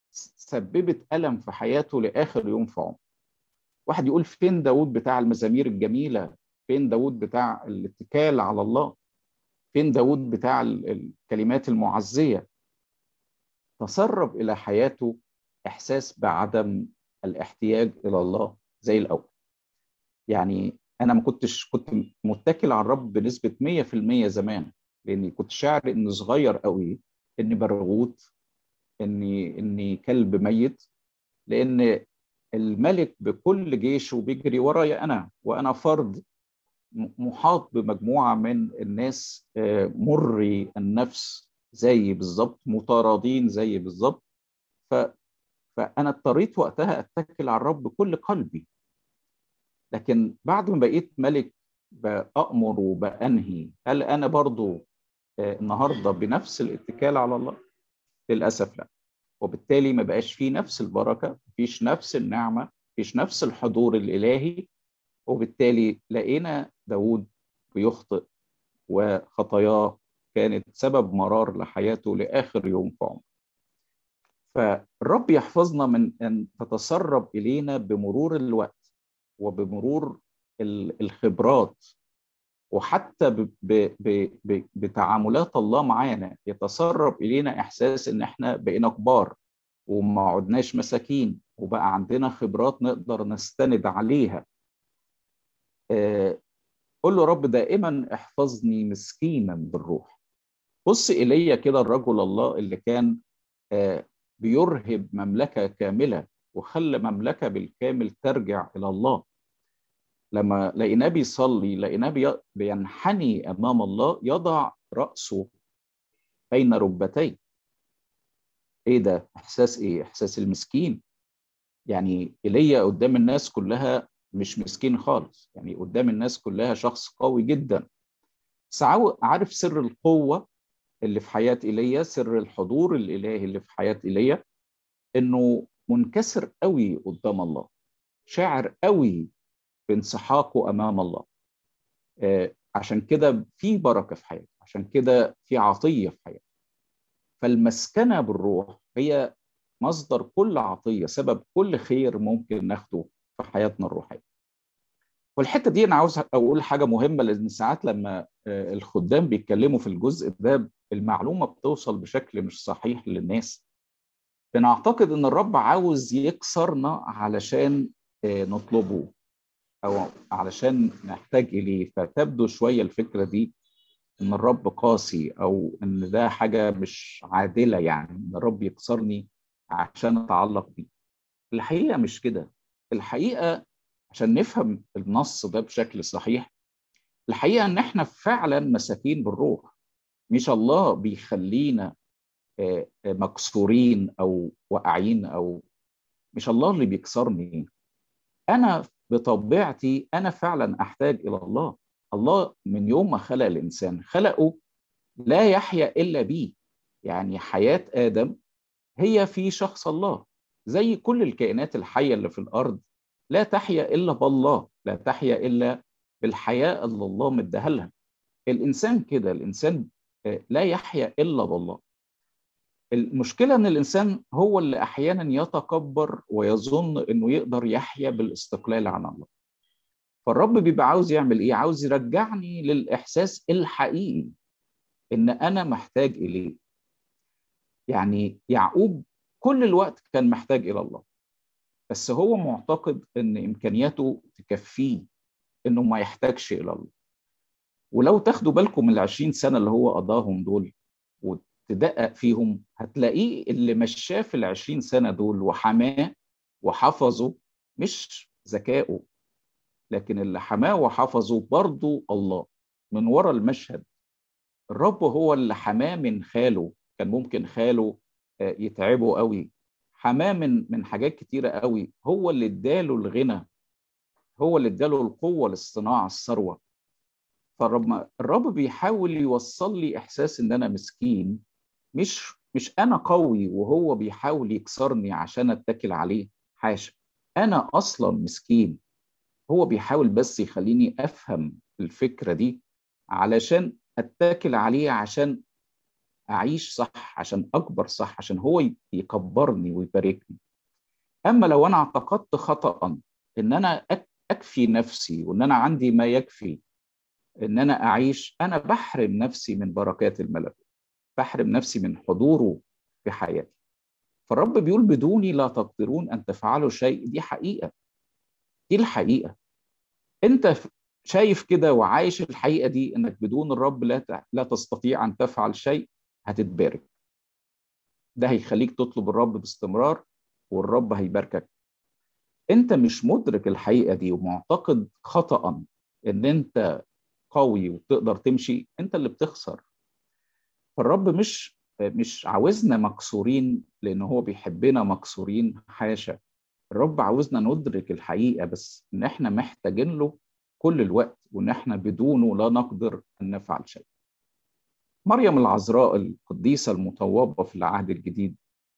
سببت ألم في حياته لآخر يوم في عمره واحد يقول فين داود بتاع المزامير الجميلة فين داود بتاع الاتكال على الله فين داود بتاع الكلمات المعزية تسرب إلى حياته إحساس بعدم الاحتياج إلى الله زي الأول يعني أنا ما كنتش كنت متكل على الرب بنسبة 100% زمان لأني كنت شاعر إني صغير قوي إني برغوت إني إني كلب ميت لأن الملك بكل جيشه بيجري ورايا أنا وأنا فرد محاط بمجموعة من الناس مري النفس زي بالظبط مطاردين زي بالظبط ف... فأنا اضطريت وقتها أتكل على الرب بكل قلبي لكن بعد ما بقيت ملك بأمر وبأنهي هل أنا برضو النهاردة بنفس الاتكال على الله؟ للأسف لا وبالتالي ما بقاش فيه نفس البركة مفيش نفس النعمة مفيش نفس الحضور الإلهي وبالتالي لقينا داود بيخطئ وخطاياه كانت سبب مرار لحياته لآخر يوم في عمره فالرب يحفظنا من أن تتسرب إلينا بمرور الوقت وبمرور الخبرات وحتى ب ب ب بتعاملات الله معانا يتسرب إلينا إحساس إن إحنا بقينا كبار وما عدناش مساكين وبقى عندنا خبرات نقدر نستند عليها قل له رب دائما احفظني مسكينا بالروح بص إلي كده الرجل الله اللي كان بيرهب مملكة كاملة وخلى مملكة بالكامل ترجع إلى الله لما لقيناه بيصلي لقيناه بينحني امام الله يضع راسه بين ركبتيه ايه ده احساس ايه احساس المسكين يعني ايليا قدام الناس كلها مش مسكين خالص يعني قدام الناس كلها شخص قوي جدا بس عارف سر القوه اللي في حياه ايليا سر الحضور الالهي اللي في حياه ايليا انه منكسر قوي قدام الله شاعر قوي بانسحاقه امام الله آه عشان كده في بركه في حياته عشان كده في عطيه في حياته فالمسكنه بالروح هي مصدر كل عطيه سبب كل خير ممكن ناخده في حياتنا الروحيه والحته دي انا عاوز اقول حاجه مهمه لان ساعات لما آه الخدام بيتكلموا في الجزء ده المعلومه بتوصل بشكل مش صحيح للناس بنعتقد ان الرب عاوز يكسرنا علشان آه نطلبه او علشان نحتاج اليه فتبدو شويه الفكره دي ان الرب قاسي او ان ده حاجه مش عادله يعني ان الرب يكسرني عشان اتعلق بيه الحقيقه مش كده الحقيقه عشان نفهم النص ده بشكل صحيح الحقيقه ان احنا فعلا مساكين بالروح مش الله بيخلينا مكسورين او واقعين او مش الله اللي بيكسرني انا بطبيعتي انا فعلا احتاج الى الله الله من يوم ما خلق الانسان خلقه لا يحيا الا بيه يعني حياه ادم هي في شخص الله زي كل الكائنات الحيه اللي في الارض لا تحيا الا بالله لا تحيا الا بالحياه اللي الله مديها لها الانسان كده الانسان لا يحيا الا بالله المشكله ان الانسان هو اللي احيانا يتكبر ويظن انه يقدر يحيا بالاستقلال عن الله فالرب بيبقى عاوز يعمل ايه عاوز يرجعني للاحساس الحقيقي ان انا محتاج اليه يعني يعقوب كل الوقت كان محتاج الى الله بس هو معتقد ان امكانياته تكفيه انه ما يحتاجش الى الله ولو تاخدوا بالكم من العشرين سنة اللي هو قضاهم دول وتدقق فيهم هتلاقيه اللي مشاه في العشرين سنة دول وحماه وحفظه مش ذكائه لكن اللي حماه وحفظه برضه الله من ورا المشهد الرب هو اللي حماه من خاله كان ممكن خاله يتعبه قوي حماه من من حاجات كتيرة قوي هو اللي اداله الغنى هو اللي اداله القوة للصناعة الثروة فالرب الرب بيحاول يوصل لي احساس ان انا مسكين مش مش انا قوي وهو بيحاول يكسرني عشان اتكل عليه حاشا انا اصلا مسكين هو بيحاول بس يخليني افهم الفكره دي علشان اتكل عليه عشان اعيش صح عشان اكبر صح عشان هو يكبرني ويباركني اما لو انا اعتقدت خطا ان انا اكفي نفسي وان انا عندي ما يكفي ان انا اعيش انا بحرم نفسي من بركات الملكوت بحرم نفسي من حضوره في حياتي فالرب بيقول بدوني لا تقدرون ان تفعلوا شيء دي حقيقه دي الحقيقه انت شايف كده وعايش الحقيقه دي انك بدون الرب لا لا تستطيع ان تفعل شيء هتتبارك ده هيخليك تطلب الرب باستمرار والرب هيباركك انت مش مدرك الحقيقه دي ومعتقد خطا ان انت قوي وتقدر تمشي انت اللي بتخسر فالرب مش مش عاوزنا مكسورين لان هو بيحبنا مكسورين حاشا الرب عاوزنا ندرك الحقيقه بس ان احنا محتاجين له كل الوقت وان احنا بدونه لا نقدر ان نفعل شيء مريم العذراء القديسه المطوبه في العهد الجديد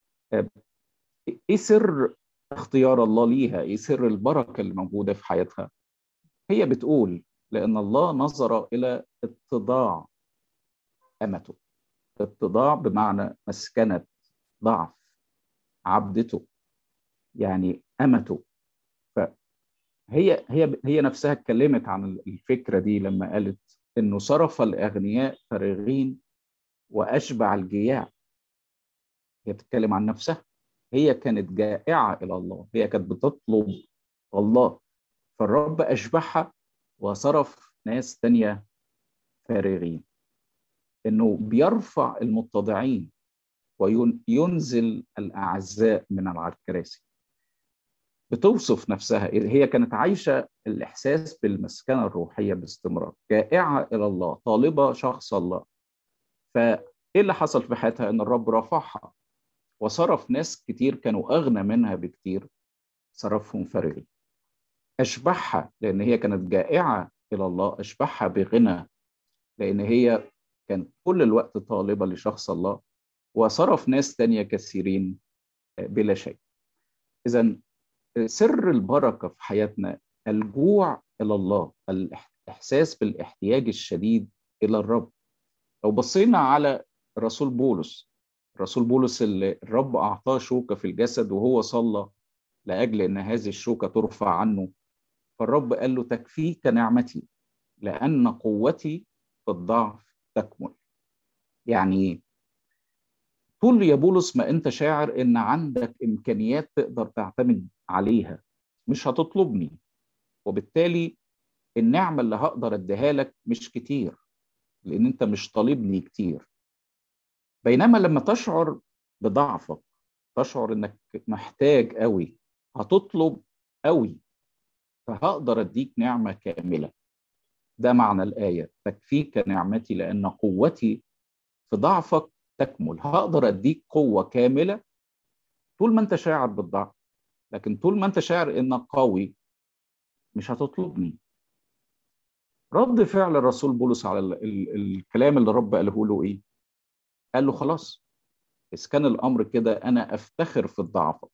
ايه سر اختيار الله ليها ايه سر البركه اللي موجوده في حياتها هي بتقول لان الله نظر الى اتضاع امته اتضاع بمعنى مسكنه ضعف عبدته يعني امته فهي هي هي نفسها اتكلمت عن الفكره دي لما قالت انه صرف الاغنياء فارغين واشبع الجياع هي بتتكلم عن نفسها هي كانت جائعه الى الله هي كانت بتطلب الله فالرب اشبعها وصرف ناس تانية فارغين انه بيرفع المتضعين وينزل الاعزاء من على الكراسي بتوصف نفسها هي كانت عايشه الاحساس بالمسكنه الروحيه باستمرار جائعه الى الله طالبه شخص الله فايه اللي حصل في حياتها ان الرب رفعها وصرف ناس كتير كانوا اغنى منها بكتير صرفهم فارغين اشبعها لان هي كانت جائعه الى الله اشبعها بغنى لان هي كانت كل الوقت طالبه لشخص الله وصرف ناس تانية كثيرين بلا شيء اذا سر البركه في حياتنا الجوع الى الله الاحساس بالاحتياج الشديد الى الرب لو بصينا على رسول بولس رسول بولس اللي الرب اعطاه شوكه في الجسد وهو صلى لاجل ان هذه الشوكه ترفع عنه فالرب قال له تكفيك نعمتي لان قوتي في الضعف تكمل يعني طول يا بولس ما انت شاعر ان عندك امكانيات تقدر تعتمد عليها مش هتطلبني وبالتالي النعمه اللي هقدر اديها لك مش كتير لان انت مش طالبني كتير بينما لما تشعر بضعفك تشعر انك محتاج قوي هتطلب قوي فهقدر اديك نعمه كامله ده معنى الايه تكفيك نعمتي لان قوتي في ضعفك تكمل هقدر اديك قوه كامله طول ما انت شاعر بالضعف لكن طول ما انت شاعر انك قوي مش هتطلبني رد فعل الرسول بولس على ال ال الكلام اللي رب قاله له ايه قال له خلاص إذا كان الأمر كده أنا أفتخر في الضعفات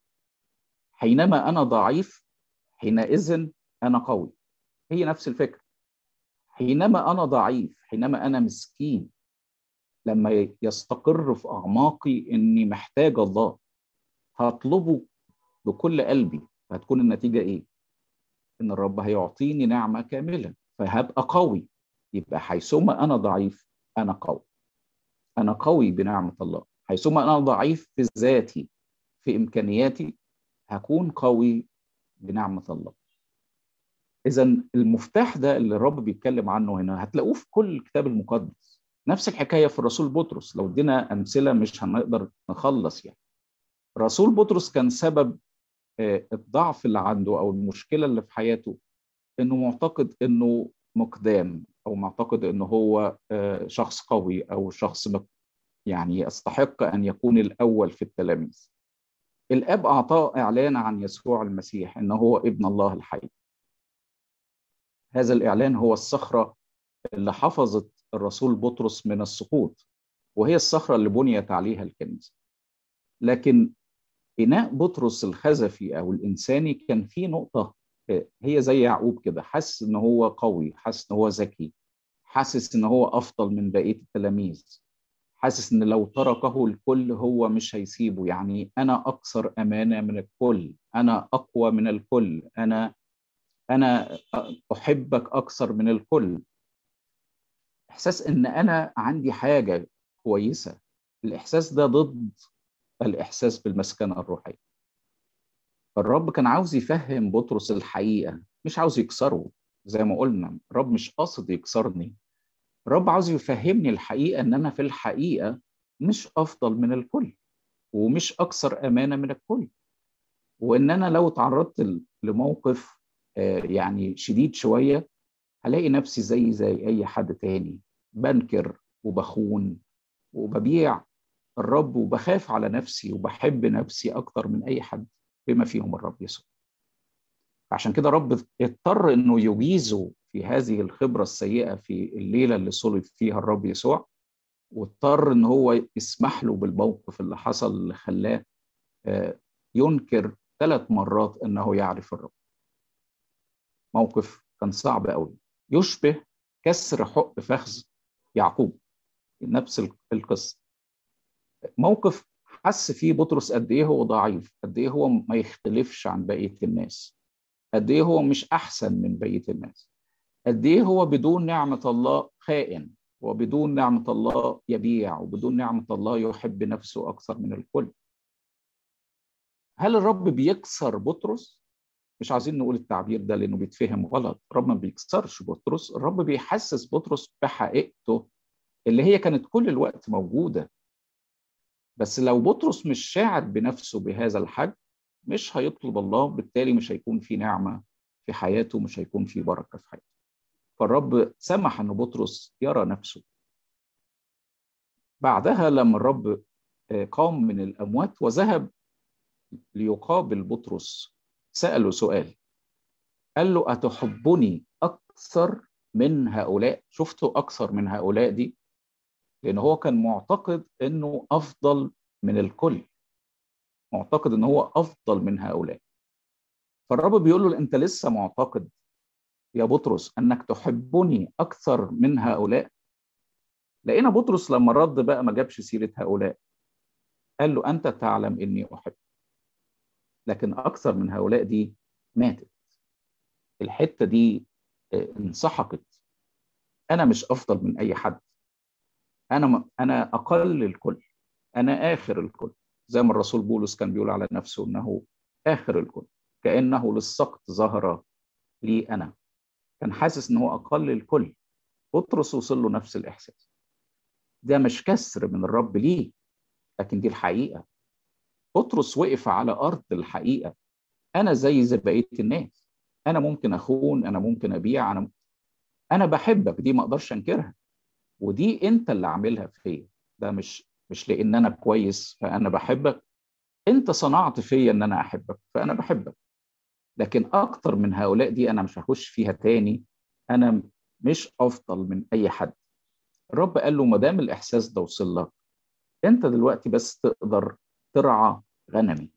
حينما أنا ضعيف حينئذ أنا قوي هي نفس الفكرة حينما أنا ضعيف حينما أنا مسكين لما يستقر في أعماقي إني محتاج الله هطلبه بكل قلبي هتكون النتيجة إيه؟ إن الرب هيعطيني نعمة كاملة فهبقى قوي يبقى حيثما أنا ضعيف أنا قوي أنا قوي بنعمة الله حيثما أنا ضعيف في ذاتي في إمكانياتي هكون قوي بنعمة الله إذا المفتاح ده اللي الرب بيتكلم عنه هنا هتلاقوه في كل الكتاب المقدس نفس الحكاية في الرسول بطرس لو ادينا أمثلة مش هنقدر نخلص يعني رسول بطرس كان سبب الضعف اللي عنده أو المشكلة اللي في حياته إنه معتقد إنه مقدام او معتقد انه هو شخص قوي او شخص يعني يستحق ان يكون الاول في التلاميذ. الاب اعطاه اعلان عن يسوع المسيح انه هو ابن الله الحي. هذا الاعلان هو الصخره اللي حفظت الرسول بطرس من السقوط وهي الصخره اللي بنيت عليها الكنيسه. لكن بناء بطرس الخزفي او الانساني كان في نقطه هي زي يعقوب كده حاسس ان هو قوي حاسس ان هو ذكي حاسس ان هو افضل من بقيه التلاميذ حاسس ان لو تركه الكل هو مش هيسيبه يعني انا اكثر امانه من الكل انا اقوى من الكل انا انا احبك اكثر من الكل احساس ان انا عندي حاجه كويسه الاحساس ده ضد الاحساس بالمسكنه الروحيه الرب كان عاوز يفهم بطرس الحقيقه مش عاوز يكسره زي ما قلنا الرب مش قاصد يكسرني الرب عاوز يفهمني الحقيقه ان انا في الحقيقه مش افضل من الكل ومش اكثر امانه من الكل وان انا لو تعرضت لموقف يعني شديد شويه هلاقي نفسي زي زي اي حد تاني بنكر وبخون وببيع الرب وبخاف على نفسي وبحب نفسي اكتر من اي حد بما فيهم الرب يسوع عشان كده رب اضطر انه يجيزه في هذه الخبره السيئه في الليله اللي صلب فيها الرب يسوع واضطر ان هو يسمح له بالموقف اللي حصل اللي خلاه ينكر ثلاث مرات انه يعرف الرب موقف كان صعب قوي يشبه كسر حق فخذ يعقوب نفس القصه موقف حس فيه بطرس قد ايه هو ضعيف قد ايه هو ما يختلفش عن بقيه الناس قد ايه هو مش احسن من بقيه الناس قد ايه هو بدون نعمه الله خائن وبدون نعمه الله يبيع وبدون نعمه الله يحب نفسه اكثر من الكل هل الرب بيكسر بطرس مش عايزين نقول التعبير ده لانه بيتفهم غلط الرب ما بيكسرش بطرس الرب بيحسس بطرس بحقيقته اللي هي كانت كل الوقت موجوده بس لو بطرس مش شاعر بنفسه بهذا الحجم مش هيطلب الله بالتالي مش هيكون في نعمه في حياته مش هيكون في بركه في حياته فالرب سمح ان بطرس يرى نفسه بعدها لما الرب قام من الاموات وذهب ليقابل بطرس ساله سؤال قال له اتحبني اكثر من هؤلاء شفتوا اكثر من هؤلاء دي لان هو كان معتقد انه افضل من الكل معتقد ان هو افضل من هؤلاء فالرب بيقول له انت لسه معتقد يا بطرس انك تحبني اكثر من هؤلاء لقينا بطرس لما رد بقى ما جابش سيره هؤلاء قال له انت تعلم اني احب لكن اكثر من هؤلاء دي ماتت الحته دي انسحقت انا مش افضل من اي حد انا انا اقل الكل انا اخر الكل زي ما الرسول بولس كان بيقول على نفسه انه اخر الكل كانه للسقط ظهر لي انا كان حاسس ان هو اقل الكل بطرس وصل له نفس الاحساس ده مش كسر من الرب ليه لكن دي الحقيقه بطرس وقف على ارض الحقيقه انا زي زي بقيه الناس انا ممكن اخون انا ممكن ابيع انا انا بحبك دي ما اقدرش انكرها ودي انت اللي عاملها فيا ده مش مش لان انا كويس فانا بحبك انت صنعت فيا ان انا احبك فانا بحبك لكن اكتر من هؤلاء دي انا مش هخش فيها تاني انا مش افضل من اي حد الرب قال له ما دام الاحساس ده وصل لك انت دلوقتي بس تقدر ترعى غنمي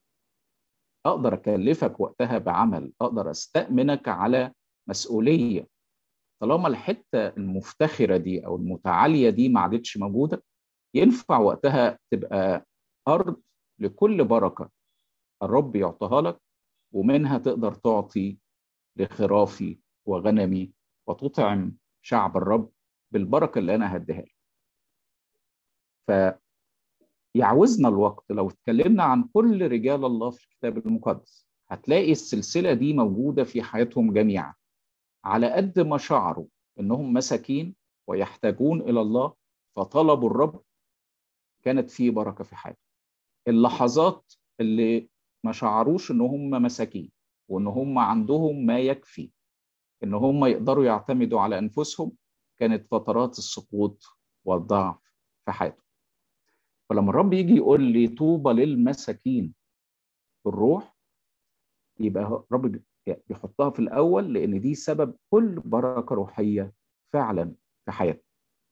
اقدر اكلفك وقتها بعمل اقدر استامنك على مسؤوليه طالما الحته المفتخره دي او المتعاليه دي ما عادتش موجوده ينفع وقتها تبقى ارض لكل بركه الرب يعطيها لك ومنها تقدر تعطي لخرافي وغنمي وتطعم شعب الرب بالبركه اللي انا هديها لك. فيعوزنا الوقت لو اتكلمنا عن كل رجال الله في الكتاب المقدس هتلاقي السلسله دي موجوده في حياتهم جميعا على قد ما شعروا انهم مساكين ويحتاجون الى الله فطلبوا الرب كانت في بركه في حياتهم اللحظات اللي ما شعروش ان هم مساكين وان هم عندهم ما يكفي ان هم يقدروا يعتمدوا على انفسهم كانت فترات السقوط والضعف في حياتهم فلما الرب يجي يقول لي طوبى للمساكين بالروح يبقى الرب بيحطها في الاول لان دي سبب كل بركه روحيه فعلا في حياتنا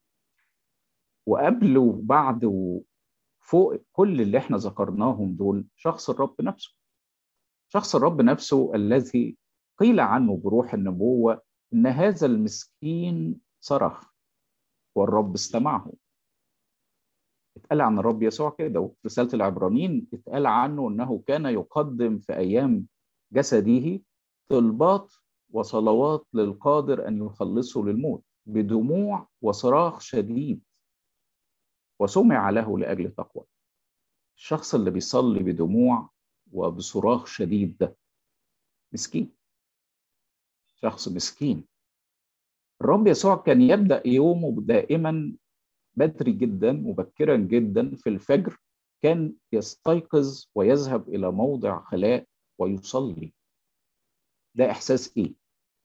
وقبل وبعد وفوق كل اللي احنا ذكرناهم دول شخص الرب نفسه شخص الرب نفسه الذي قيل عنه بروح النبوه ان هذا المسكين صرخ والرب استمعه اتقال عن الرب يسوع كده وفي رسالة العبرانيين اتقال عنه أنه كان يقدم في أيام جسده طلبات وصلوات للقادر أن يخلصه للموت بدموع وصراخ شديد وسمع له لأجل تقوى الشخص اللي بيصلي بدموع وبصراخ شديد ده مسكين شخص مسكين الرب يسوع كان يبدأ يومه دائما بدري جدا مبكرا جدا في الفجر كان يستيقظ ويذهب إلى موضع خلاء ويصلي ده إحساس إيه؟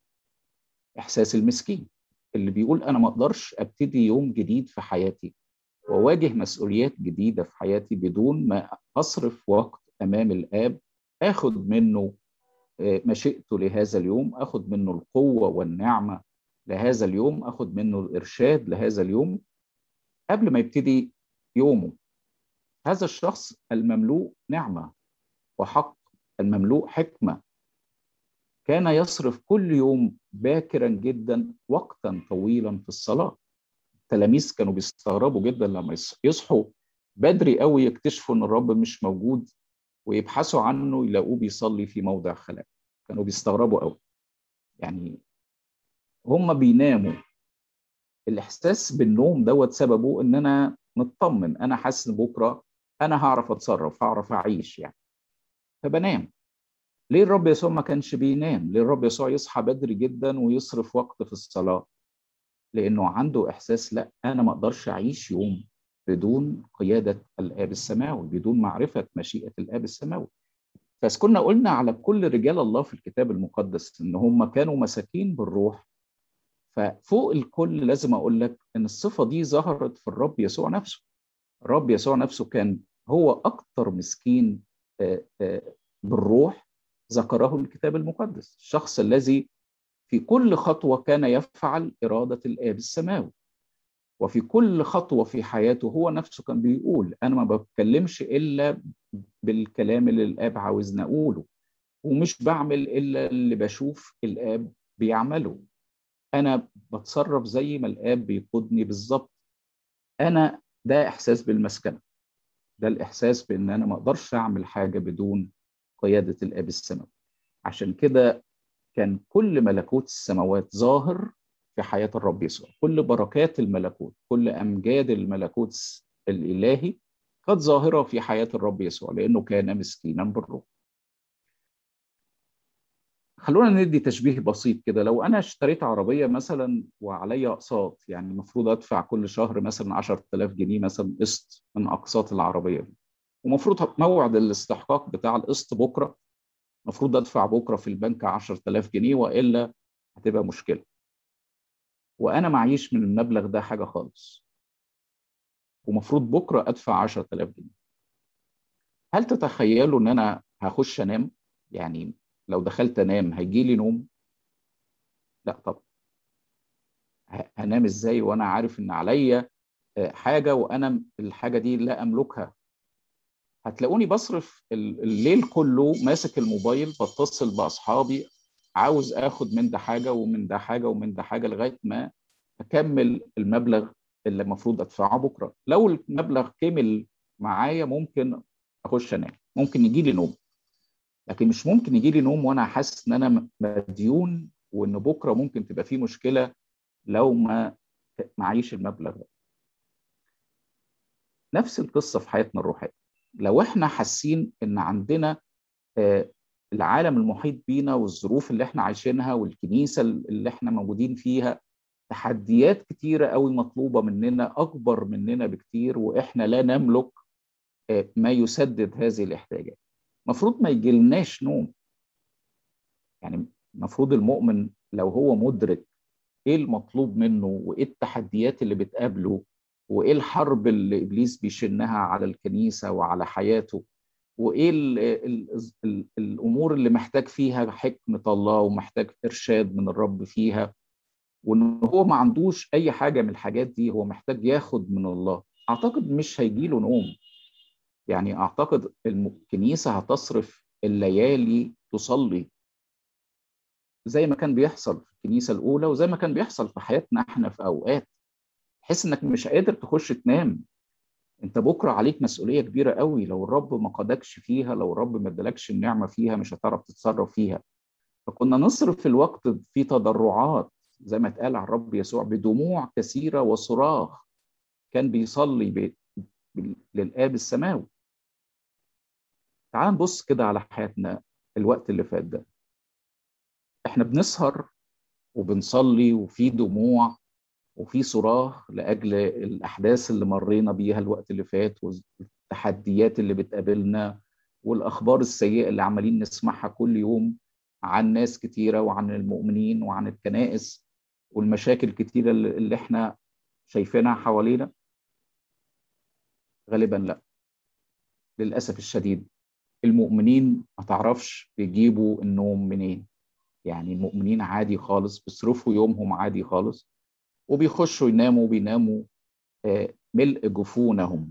إحساس المسكين اللي بيقول أنا ما أقدرش أبتدي يوم جديد في حياتي وأواجه مسؤوليات جديدة في حياتي بدون ما أصرف وقت أمام الآب آخد منه مشيئته لهذا اليوم أخد منه القوة والنعمة لهذا اليوم أخد منه الإرشاد لهذا اليوم قبل ما يبتدي يومه هذا الشخص المملوء نعمة وحق المملوء حكمة كان يصرف كل يوم باكرا جدا وقتا طويلا في الصلاة التلاميذ كانوا بيستغربوا جدا لما يصحوا بدري قوي يكتشفوا ان الرب مش موجود ويبحثوا عنه يلاقوه بيصلي في موضع خلاء كانوا بيستغربوا قوي يعني هم بيناموا الاحساس بالنوم دوت سببه ان انا مطمن انا حاسس بكره انا هعرف اتصرف هعرف اعيش يعني فبنام ليه الرب يسوع ما كانش بينام ليه الرب يسوع يصحى بدري جدا ويصرف وقت في الصلاه لانه عنده احساس لا انا ما اقدرش اعيش يوم بدون قياده الاب السماوي بدون معرفه مشيئه الاب السماوي بس كنا قلنا على كل رجال الله في الكتاب المقدس ان هم كانوا مساكين بالروح ففوق الكل لازم اقول لك ان الصفه دي ظهرت في الرب يسوع نفسه الرب يسوع نفسه كان هو اكثر مسكين بالروح ذكره الكتاب المقدس الشخص الذي في كل خطوه كان يفعل اراده الاب السماوي وفي كل خطوه في حياته هو نفسه كان بيقول انا ما بتكلمش الا بالكلام اللي الاب عاوزني اقوله ومش بعمل الا اللي بشوف الاب بيعمله انا بتصرف زي ما الاب بيقودني بالظبط انا ده احساس بالمسكنه ده الاحساس بان انا ما اقدرش اعمل حاجه بدون قياده الاب السماوي عشان كده كان كل ملكوت السماوات ظاهر في حياه الرب يسوع كل بركات الملكوت كل امجاد الملكوت الالهي قد ظاهره في حياه الرب يسوع لانه كان مسكينا بالروح خلونا ندي تشبيه بسيط كده لو انا اشتريت عربيه مثلا وعليا اقساط يعني المفروض ادفع كل شهر مثلا 10000 جنيه مثلا قسط من اقساط العربيه دي ومفروض موعد الاستحقاق بتاع القسط بكره المفروض ادفع بكره في البنك 10000 جنيه والا هتبقى مشكله وانا معيش من المبلغ ده حاجه خالص ومفروض بكره ادفع 10000 جنيه هل تتخيلوا ان انا هخش انام يعني لو دخلت انام هيجي لي نوم لا طبعا هنام ازاي وانا عارف ان عليا حاجه وانا الحاجه دي لا املكها هتلاقوني بصرف الليل كله ماسك الموبايل بتصل باصحابي عاوز اخد من ده حاجه ومن ده حاجه ومن ده حاجه لغايه ما اكمل المبلغ اللي المفروض ادفعه بكره لو المبلغ كمل معايا ممكن اخش انام ممكن يجي لي نوم لكن مش ممكن يجي لي نوم وانا حاسس ان انا مديون وان بكره ممكن تبقى في مشكله لو ما معيش المبلغ ده نفس القصه في حياتنا الروحيه لو احنا حاسين ان عندنا العالم المحيط بينا والظروف اللي احنا عايشينها والكنيسه اللي احنا موجودين فيها تحديات كتيره قوي مطلوبه مننا اكبر مننا بكتير واحنا لا نملك ما يسدد هذه الاحتياجات المفروض ما يجيلناش نوم يعني المفروض المؤمن لو هو مدرك ايه المطلوب منه وايه التحديات اللي بتقابله وايه الحرب اللي ابليس بيشنها على الكنيسه وعلى حياته وايه ال ال ال الامور اللي محتاج فيها حكمه الله ومحتاج ارشاد من الرب فيها وان هو ما عندوش اي حاجه من الحاجات دي هو محتاج ياخد من الله اعتقد مش هيجيله نوم يعني اعتقد الكنيسه هتصرف الليالي تصلي زي ما كان بيحصل في الكنيسه الاولى وزي ما كان بيحصل في حياتنا احنا في اوقات تحس انك مش قادر تخش تنام انت بكره عليك مسؤوليه كبيره قوي لو الرب ما قادكش فيها لو الرب ما ادالكش النعمه فيها مش هتعرف تتصرف فيها فكنا نصرف الوقت في تضرعات زي ما اتقال على الرب يسوع بدموع كثيره وصراخ كان بيصلي ب... ب... للاب السماوي تعال نبص كده على حياتنا الوقت اللي فات ده احنا بنسهر وبنصلي وفي دموع وفي صراخ لاجل الاحداث اللي مرينا بيها الوقت اللي فات والتحديات اللي بتقابلنا والاخبار السيئه اللي عمالين نسمعها كل يوم عن ناس كتيره وعن المؤمنين وعن الكنائس والمشاكل كتيره اللي احنا شايفينها حوالينا غالبا لا للاسف الشديد المؤمنين ما تعرفش بيجيبوا النوم منين يعني المؤمنين عادي خالص بيصرفوا يومهم عادي خالص وبيخشوا يناموا وبيناموا ملء جفونهم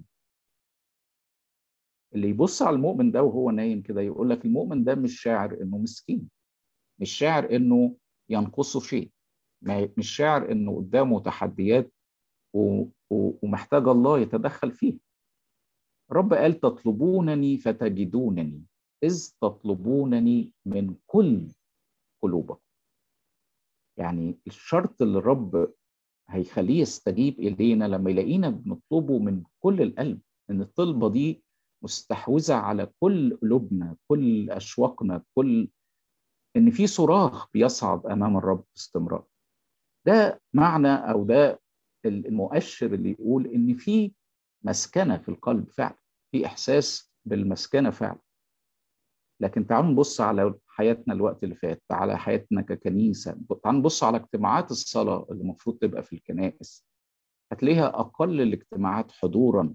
اللي يبص على المؤمن ده وهو نايم كده يقول لك المؤمن ده مش شاعر انه مسكين مش شاعر انه ينقصه شيء مش شاعر انه قدامه تحديات ومحتاج الله يتدخل فيه رب قال تطلبونني فتجدونني إذ تطلبونني من كل قلوبكم يعني الشرط اللي الرب هيخليه يستجيب إلينا لما يلاقينا بنطلبه من كل القلب إن الطلبة دي مستحوذة على كل قلوبنا كل أشواقنا كل إن في صراخ بيصعد أمام الرب باستمرار ده معنى أو ده المؤشر اللي يقول إن في مسكنة في القلب فعلا في إحساس بالمسكنة فعلا لكن تعالوا نبص على حياتنا الوقت اللي فات على حياتنا ككنيسة تعالوا نبص على اجتماعات الصلاة اللي المفروض تبقى في الكنائس هتلاقيها أقل الاجتماعات حضورا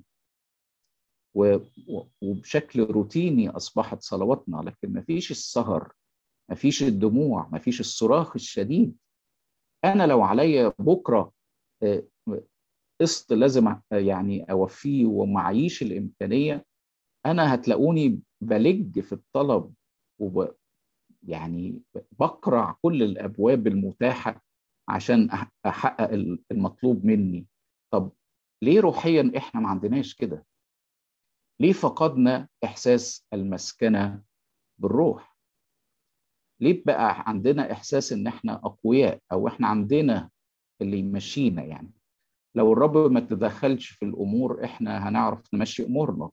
وبشكل روتيني أصبحت صلواتنا لكن ما فيش السهر ما فيش الدموع ما فيش الصراخ الشديد أنا لو عليا بكرة قسط لازم يعني اوفيه ومعيش الامكانيه انا هتلاقوني بلج في الطلب وب يعني بقرع كل الابواب المتاحه عشان احقق المطلوب مني طب ليه روحيا احنا ما عندناش كده ليه فقدنا احساس المسكنه بالروح ليه بقى عندنا احساس ان احنا اقوياء او احنا عندنا اللي يمشينا يعني لو الرب ما تدخلش في الامور احنا هنعرف نمشي امورنا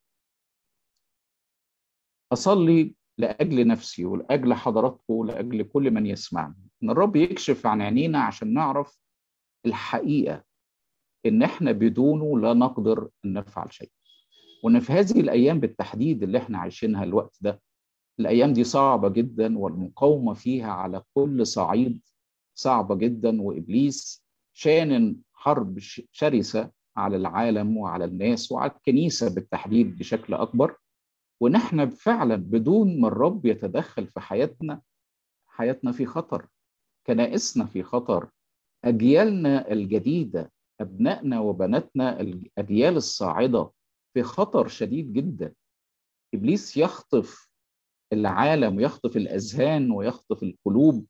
اصلي لاجل نفسي ولاجل حضراتكم ولاجل كل من يسمعني ان الرب يكشف عن عينينا عشان نعرف الحقيقه ان احنا بدونه لا نقدر ان نفعل شيء وان في هذه الايام بالتحديد اللي احنا عايشينها الوقت ده الايام دي صعبه جدا والمقاومه فيها على كل صعيد صعبه جدا وابليس شانن حرب شرسه على العالم وعلى الناس وعلى الكنيسه بالتحديد بشكل اكبر ونحن فعلا بدون ما الرب يتدخل في حياتنا حياتنا في خطر كنائسنا في خطر اجيالنا الجديده ابنائنا وبناتنا الاجيال الصاعده في خطر شديد جدا ابليس يخطف العالم ويخطف الاذهان ويخطف القلوب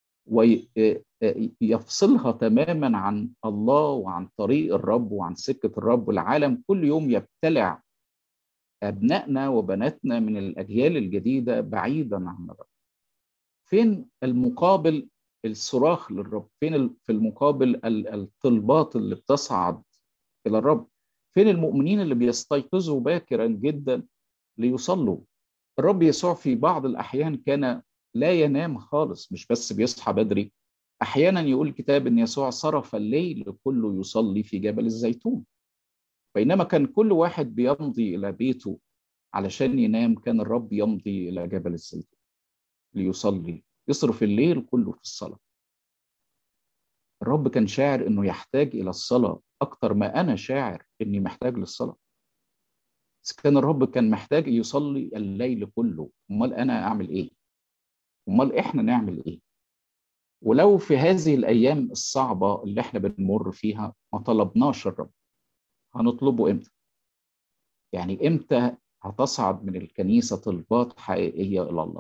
ويفصلها تماما عن الله وعن طريق الرب وعن سكه الرب والعالم كل يوم يبتلع ابنائنا وبناتنا من الاجيال الجديده بعيدا عن الرب فين المقابل الصراخ للرب فين في المقابل الطلبات اللي بتصعد الى الرب فين المؤمنين اللي بيستيقظوا باكرا جدا ليصلوا الرب يسوع في بعض الاحيان كان لا ينام خالص مش بس بيصحى بدري احيانا يقول الكتاب ان يسوع صرف الليل كله يصلي في جبل الزيتون بينما كان كل واحد بيمضي الى بيته علشان ينام كان الرب يمضي الى جبل الزيتون ليصلي يصرف الليل كله في الصلاه الرب كان شاعر انه يحتاج الى الصلاه اكتر ما انا شاعر اني محتاج للصلاه بس كان الرب كان محتاج يصلي الليل كله امال انا اعمل ايه امال احنا نعمل ايه ولو في هذه الايام الصعبه اللي احنا بنمر فيها ما طلبناش الرب هنطلبه امتى يعني امتى هتصعد من الكنيسه طلبات حقيقيه الى الله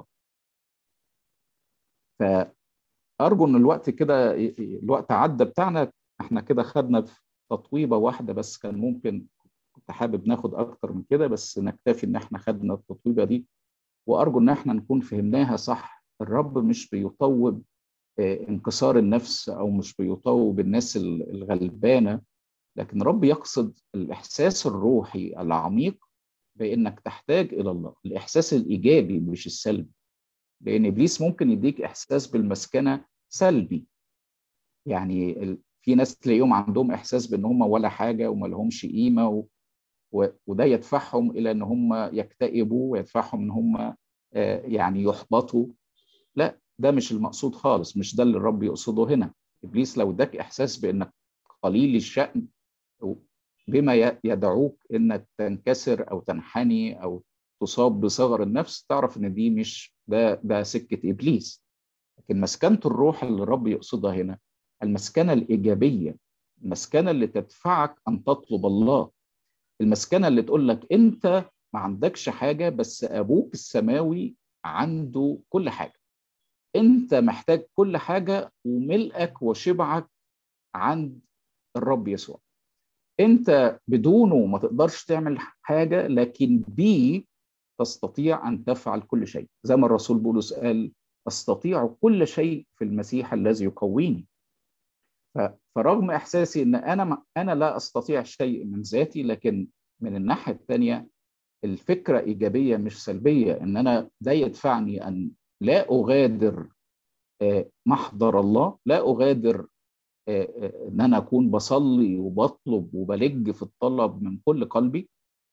فارجو ان الوقت كده الوقت عدى بتاعنا احنا كده خدنا في تطويبه واحده بس كان ممكن كنت حابب ناخد اكتر من كده بس نكتفي ان احنا خدنا التطويبه دي وارجو ان احنا نكون فهمناها صح الرب مش بيطوب انكسار النفس او مش بيطوب الناس الغلبانه لكن رب يقصد الاحساس الروحي العميق بانك تحتاج الى الله الاحساس الايجابي مش السلبي لان ابليس ممكن يديك احساس بالمسكنه سلبي يعني في ناس تلاقيهم عندهم احساس بان هم ولا حاجه وما لهمش قيمه و... و... وده يدفعهم الى ان هم يكتئبوا ويدفعهم ان هم يعني يحبطوا لا ده مش المقصود خالص مش ده اللي الرب يقصده هنا ابليس لو اداك احساس بانك قليل الشأن بما يدعوك انك تنكسر او تنحني او تصاب بصغر النفس تعرف ان دي مش ده ده سكه ابليس لكن مسكنه الروح اللي الرب يقصدها هنا المسكنه الايجابيه المسكنه اللي تدفعك ان تطلب الله المسكنه اللي تقول لك انت ما عندكش حاجه بس ابوك السماوي عنده كل حاجه انت محتاج كل حاجه وملئك وشبعك عند الرب يسوع انت بدونه ما تقدرش تعمل حاجه لكن بيه تستطيع ان تفعل كل شيء زي ما الرسول بولس قال استطيع كل شيء في المسيح الذي يقويني فرغم احساسي ان انا انا لا استطيع شيء من ذاتي لكن من الناحيه الثانيه الفكره ايجابيه مش سلبيه ان انا ده يدفعني ان لا اغادر محضر الله لا اغادر ان انا اكون بصلي وبطلب وبلج في الطلب من كل قلبي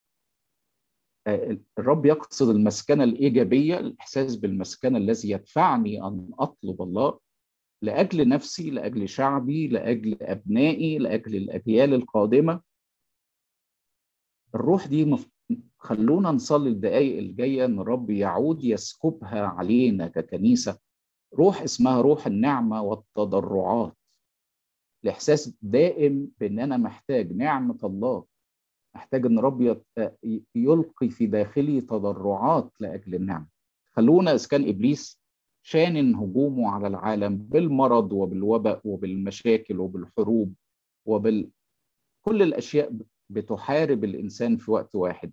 الرب يقصد المسكنه الايجابيه الاحساس بالمسكنه الذي يدفعني ان اطلب الله لاجل نفسي لاجل شعبي لاجل ابنائي لاجل الاجيال القادمه الروح دي مف... خلونا نصلي الدقائق الجايه ان الرب يعود يسكبها علينا ككنيسه روح اسمها روح النعمه والتضرعات الاحساس دائم بان انا محتاج نعمه الله محتاج ان رب يلقي في داخلي تضرعات لاجل النعمه خلونا اذا كان ابليس شانن هجومه على العالم بالمرض وبالوباء وبالمشاكل وبالحروب وبال كل الاشياء بتحارب الانسان في وقت واحد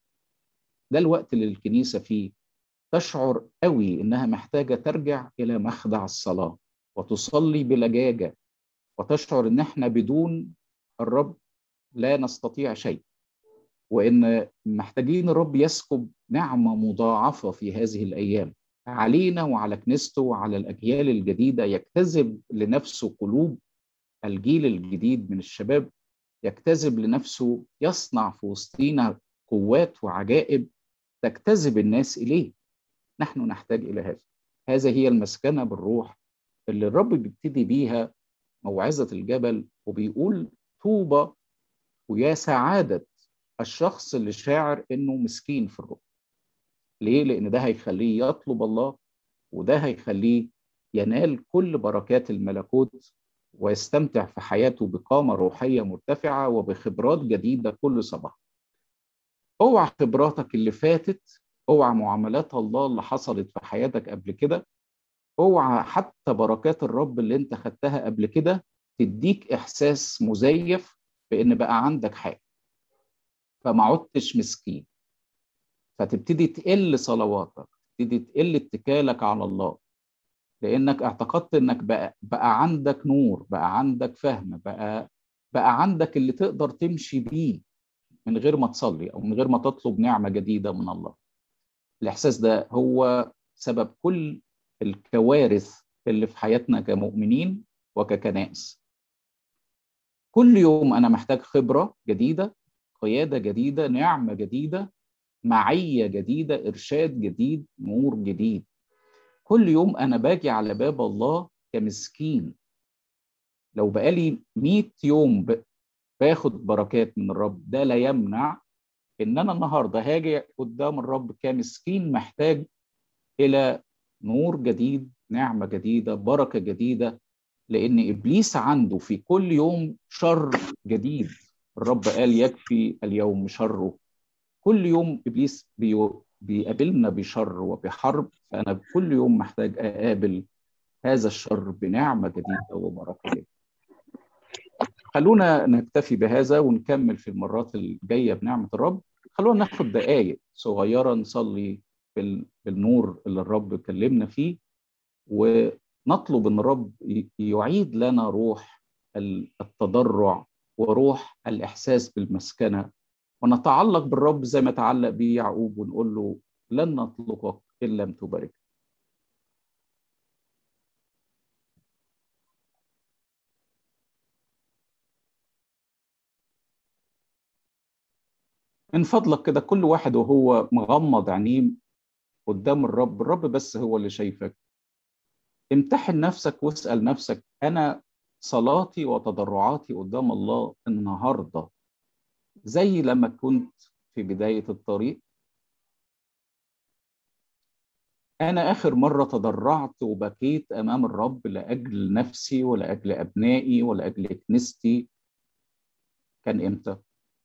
ده الوقت اللي الكنيسه فيه تشعر قوي انها محتاجه ترجع الى مخدع الصلاه وتصلي بلجاجه وتشعر ان احنا بدون الرب لا نستطيع شيء وان محتاجين الرب يسكب نعمه مضاعفه في هذه الايام علينا وعلى كنيسته وعلى الاجيال الجديده يجتذب لنفسه قلوب الجيل الجديد من الشباب يجتذب لنفسه يصنع في وسطينا قوات وعجائب تجتذب الناس اليه نحن نحتاج الى هذا هذا هي المسكنه بالروح اللي الرب بيبتدي بيها موعظه الجبل وبيقول طوبى ويا سعاده الشخص اللي شاعر انه مسكين في الروح ليه لان ده هيخليه يطلب الله وده هيخليه ينال كل بركات الملكوت ويستمتع في حياته بقامة روحية مرتفعة وبخبرات جديدة كل صباح اوعى خبراتك اللي فاتت اوعى معاملات الله اللي حصلت في حياتك قبل كده اوعى حتى بركات الرب اللي انت خدتها قبل كده تديك احساس مزيف بان بقى عندك حاجه فما عدتش مسكين فتبتدي تقل صلواتك تبتدي تقل اتكالك على الله لانك اعتقدت انك بقى بقى عندك نور بقى عندك فهم بقى بقى عندك اللي تقدر تمشي بيه من غير ما تصلي او من غير ما تطلب نعمه جديده من الله الاحساس ده هو سبب كل الكوارث اللي في حياتنا كمؤمنين وككنائس كل يوم انا محتاج خبره جديده قياده جديده نعمه جديده معيه جديده ارشاد جديد نور جديد كل يوم انا باجي على باب الله كمسكين لو بقالي 100 يوم باخد بركات من الرب ده لا يمنع ان انا النهارده هاجي قدام الرب كمسكين محتاج الى نور جديد نعمه جديده بركه جديده لان ابليس عنده في كل يوم شر جديد الرب قال يكفي اليوم شره كل يوم ابليس بيقابلنا بشر وبحرب فانا كل يوم محتاج اقابل هذا الشر بنعمه جديده وبركه جديده خلونا نكتفي بهذا ونكمل في المرات الجاية بنعمة الرب خلونا ناخد دقايق صغيرة نصلي بالنور اللي الرب كلمنا فيه ونطلب ان الرب يعيد لنا روح التضرع وروح الاحساس بالمسكنه ونتعلق بالرب زي ما تعلق به يعقوب ونقول له لن نطلقك ان لم تبارك من فضلك كده كل واحد وهو مغمض عينيه قدام الرب الرب بس هو اللي شايفك امتحن نفسك واسأل نفسك أنا صلاتي وتضرعاتي قدام الله النهاردة زي لما كنت في بداية الطريق أنا آخر مرة تضرعت وبكيت أمام الرب لأجل نفسي ولأجل أبنائي ولأجل كنيستي كان إمتى؟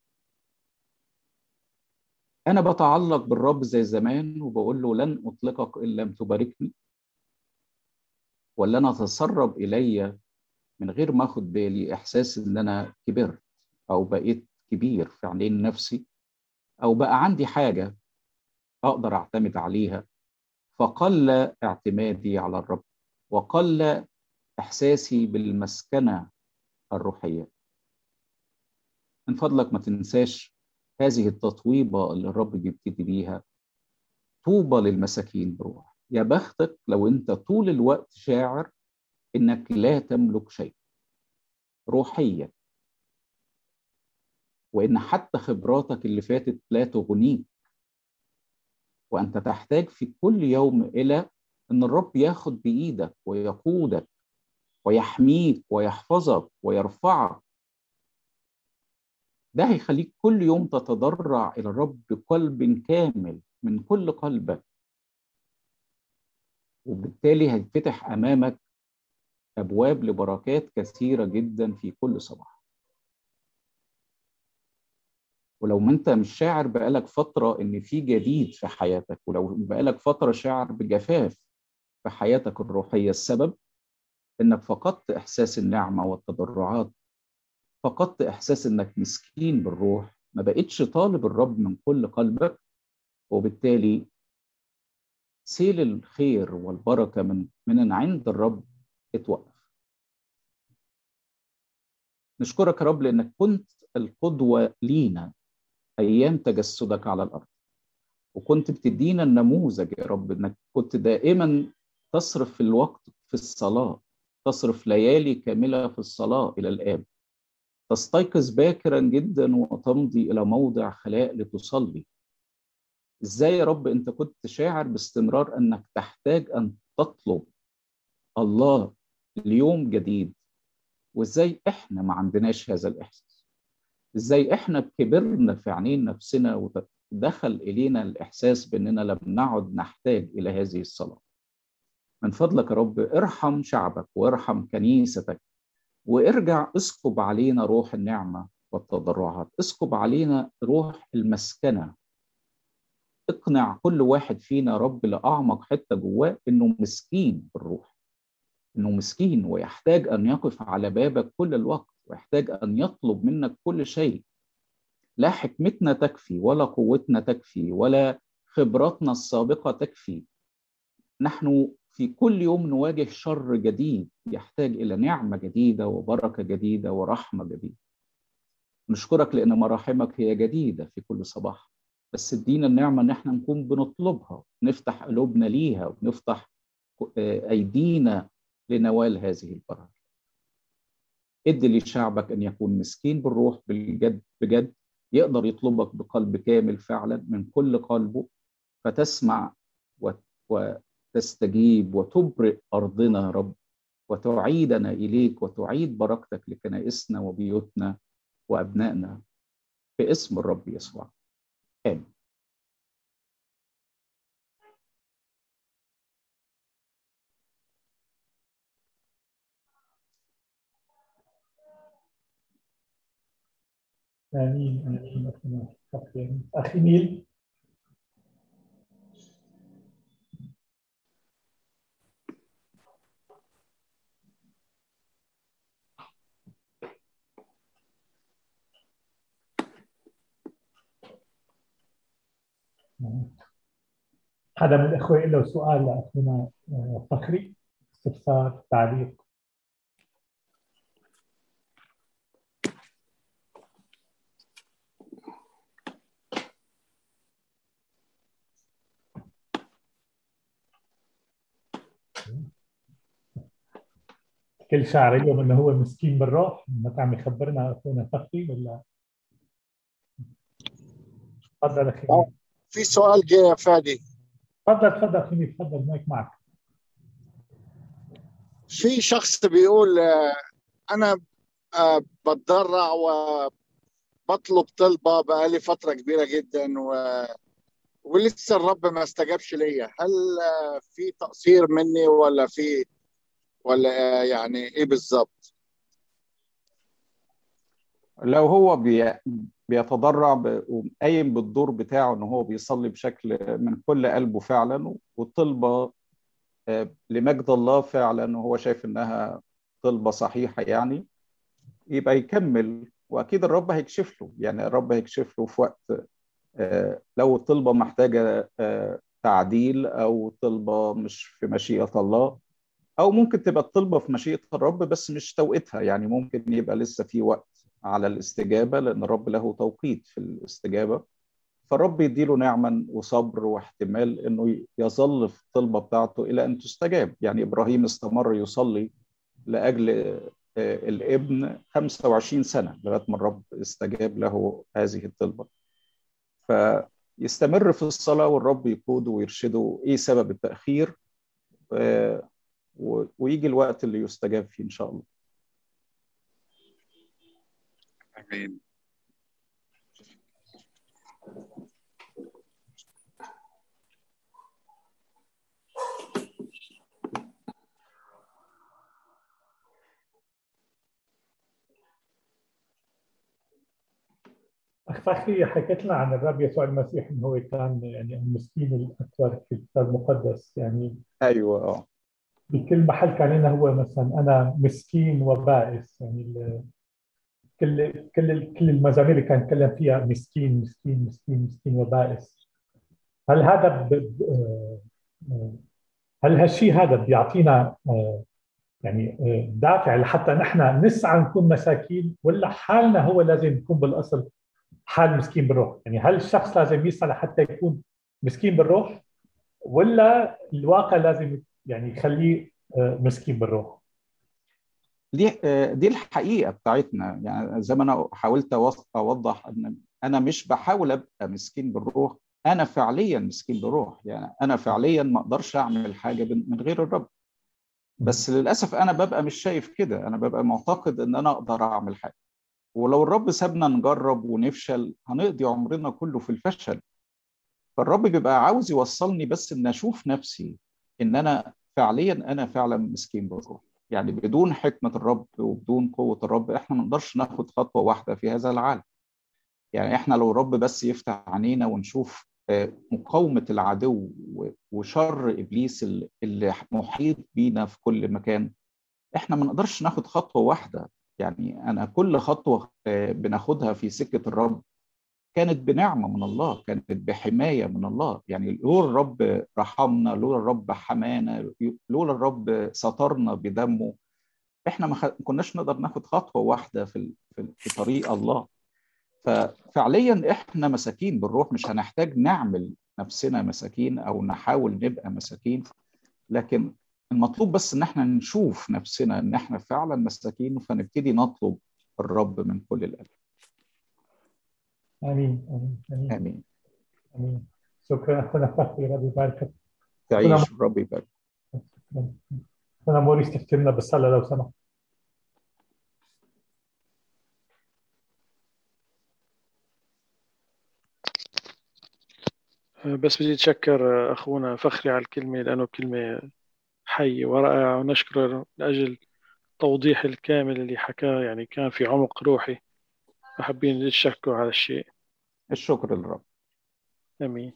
أنا بتعلق بالرب زي زمان وبقول له لن أطلقك إن لم تباركني ولا أنا أتسرب إلي من غير ما أخد بالي إحساس إن أنا كبرت أو بقيت كبير في عينين نفسي أو بقى عندي حاجة أقدر أعتمد عليها فقل اعتمادي على الرب وقل إحساسي بالمسكنة الروحية من فضلك ما تنساش هذه التطويبة اللي الرب بيبتدي بيها طوبى للمساكين بروح يا بختك لو انت طول الوقت شاعر انك لا تملك شيء روحيا وان حتى خبراتك اللي فاتت لا تغنيك وانت تحتاج في كل يوم الى ان الرب ياخد بايدك ويقودك ويحميك ويحفظك ويرفعك ده هيخليك كل يوم تتضرع الى الرب بقلب كامل من كل قلبك وبالتالي هيتفتح امامك ابواب لبركات كثيره جدا في كل صباح ولو ما انت مش شاعر بقالك فتره ان في جديد في حياتك ولو بقالك فتره شاعر بجفاف في حياتك الروحيه السبب انك فقدت احساس النعمه والتضرعات فقدت احساس انك مسكين بالروح ما بقتش طالب الرب من كل قلبك وبالتالي سيل الخير والبركه من من عند الرب اتوقف نشكرك يا رب لانك كنت القدوه لينا ايام تجسدك على الارض وكنت بتدينا النموذج يا رب انك كنت دائما تصرف الوقت في الصلاه تصرف ليالي كامله في الصلاه الى الاب تستيقظ باكرا جدا وتمضي الى موضع خلاء لتصلي ازاي يا رب انت كنت شاعر باستمرار انك تحتاج ان تطلب الله ليوم جديد وازاي احنا ما عندناش هذا الاحساس ازاي احنا كبرنا في عينين نفسنا ودخل الينا الاحساس باننا لم نعد نحتاج الى هذه الصلاه من فضلك يا رب ارحم شعبك وارحم كنيستك وارجع اسكب علينا روح النعمة والتضرعات اسكب علينا روح المسكنة اقنع كل واحد فينا رب لأعمق حتة جواه إنه مسكين بالروح إنه مسكين ويحتاج أن يقف على بابك كل الوقت ويحتاج أن يطلب منك كل شيء لا حكمتنا تكفي ولا قوتنا تكفي ولا خبراتنا السابقة تكفي نحن في كل يوم نواجه شر جديد يحتاج الى نعمه جديده وبركه جديده ورحمه جديده. نشكرك لان مراحمك هي جديده في كل صباح بس ادينا النعمه ان احنا نكون بنطلبها نفتح قلوبنا ليها ونفتح ايدينا لنوال هذه البركه. ادي لشعبك ان يكون مسكين بالروح بالجد بجد يقدر يطلبك بقلب كامل فعلا من كل قلبه فتسمع و... و... تستجيب وتبرئ أرضنا يا رب وتعيدنا إليك وتعيد بركتك لكنائسنا وبيوتنا وأبنائنا باسم الرب يسوع آمين آمين آمين أخي نيل حدا من الإخوة له سؤال لأخونا آه، فخري استفسار تعليق كل شعر اليوم انه هو مسكين بالروح ما عم يخبرنا اخونا فخري ولا تفضل اخي آه، في سؤال جاي يا فادي تفضل تفضل اخي تفضل مايك معك في شخص بيقول آه، انا آه، بتضرع وبطلب طلبه بقالي فتره كبيره جدا و ولسه الرب ما استجابش ليا هل في تقصير مني ولا في ولا يعني ايه بالظبط لو هو بي... بيتضرع ب... وقايم بالدور بتاعه ان هو بيصلي بشكل من كل قلبه فعلا والطلبه آه، لمجد الله فعلا وهو شايف انها طلبه صحيحه يعني يبقى يكمل واكيد الرب هيكشف له يعني الرب هيكشف له في وقت آه، لو الطلبه محتاجه آه، تعديل او طلبه مش في مشيئه الله او ممكن تبقى الطلبه في مشيئه الرب بس مش توقيتها يعني ممكن يبقى لسه في وقت على الاستجابه لان الرب له توقيت في الاستجابه فالرب يديله نعما وصبر واحتمال انه يظل في الطلبه بتاعته الى ان تستجاب يعني ابراهيم استمر يصلي لاجل آه، الابن 25 سنه لغايه ما الرب استجاب له هذه الطلبه فيستمر في الصلاه والرب يقوده ويرشده ايه سبب التاخير آه، ويجي الوقت اللي يستجاب فيه ان شاء الله امين أخ فخري حكيت لنا عن الرب يسوع المسيح انه هو كان يعني المسكين الاكثر في الكتاب المقدس يعني ايوه اه بكل محل كان لنا هو مثلا انا مسكين وبائس يعني كل كل كل المزامير اللي كان يتكلم فيها مسكين مسكين مسكين مسكين وبائس هل هذا ب... آه، آه، هل هالشيء هذا بيعطينا آه، يعني دافع لحتى نحن نسعى نكون مساكين ولا حالنا هو لازم يكون بالاصل حال مسكين بالروح يعني هل الشخص لازم يسعى لحتى يكون مسكين بالروح ولا الواقع لازم يعني يخليه مسكين بالروح دي دي الحقيقه بتاعتنا يعني زي ما انا حاولت اوضح ان انا مش بحاول ابقى مسكين بالروح انا فعليا مسكين بالروح يعني انا فعليا ما اقدرش اعمل حاجه من غير الرب بس للاسف انا ببقى مش شايف كده انا ببقى معتقد ان انا اقدر اعمل حاجه ولو الرب سابنا نجرب ونفشل هنقضي عمرنا كله في الفشل فالرب بيبقى عاوز يوصلني بس ان اشوف نفسي ان انا فعليا انا فعلا مسكين بالروح يعني بدون حكمة الرب وبدون قوة الرب احنا ما نقدرش ناخد خطوة واحدة في هذا العالم يعني احنا لو الرب بس يفتح عينينا ونشوف آه، مقاومة العدو وشر إبليس اللي محيط بينا في كل مكان احنا ما نقدرش ناخد خطوة واحدة يعني أنا كل خطوة آه، بناخدها في سكة الرب كانت بنعمة من الله كانت بحماية من الله يعني لولا الرب رحمنا لولا الرب حمانا لولا الرب سترنا بدمه احنا ما كناش نقدر ناخد خطوة واحدة في, في طريق الله ففعليا احنا مساكين بالروح مش هنحتاج نعمل نفسنا مساكين او نحاول نبقى مساكين لكن المطلوب بس ان احنا نشوف نفسنا ان احنا فعلا مساكين فنبتدي نطلب الرب من كل القلب امين امين امين امين, آمين. شكرا اخونا فخري ربي يباركك تعيش ربي يبارك اخونا موريس تختمنا بالصلاه لو سمحت بس بدي أتشكر أخونا فخري على الكلمة لأنه كلمة حية ورائعة ونشكره لأجل التوضيح الكامل اللي حكاه يعني كان في عمق روحي فحابين نتشكر على الشيء الشكر للرب امين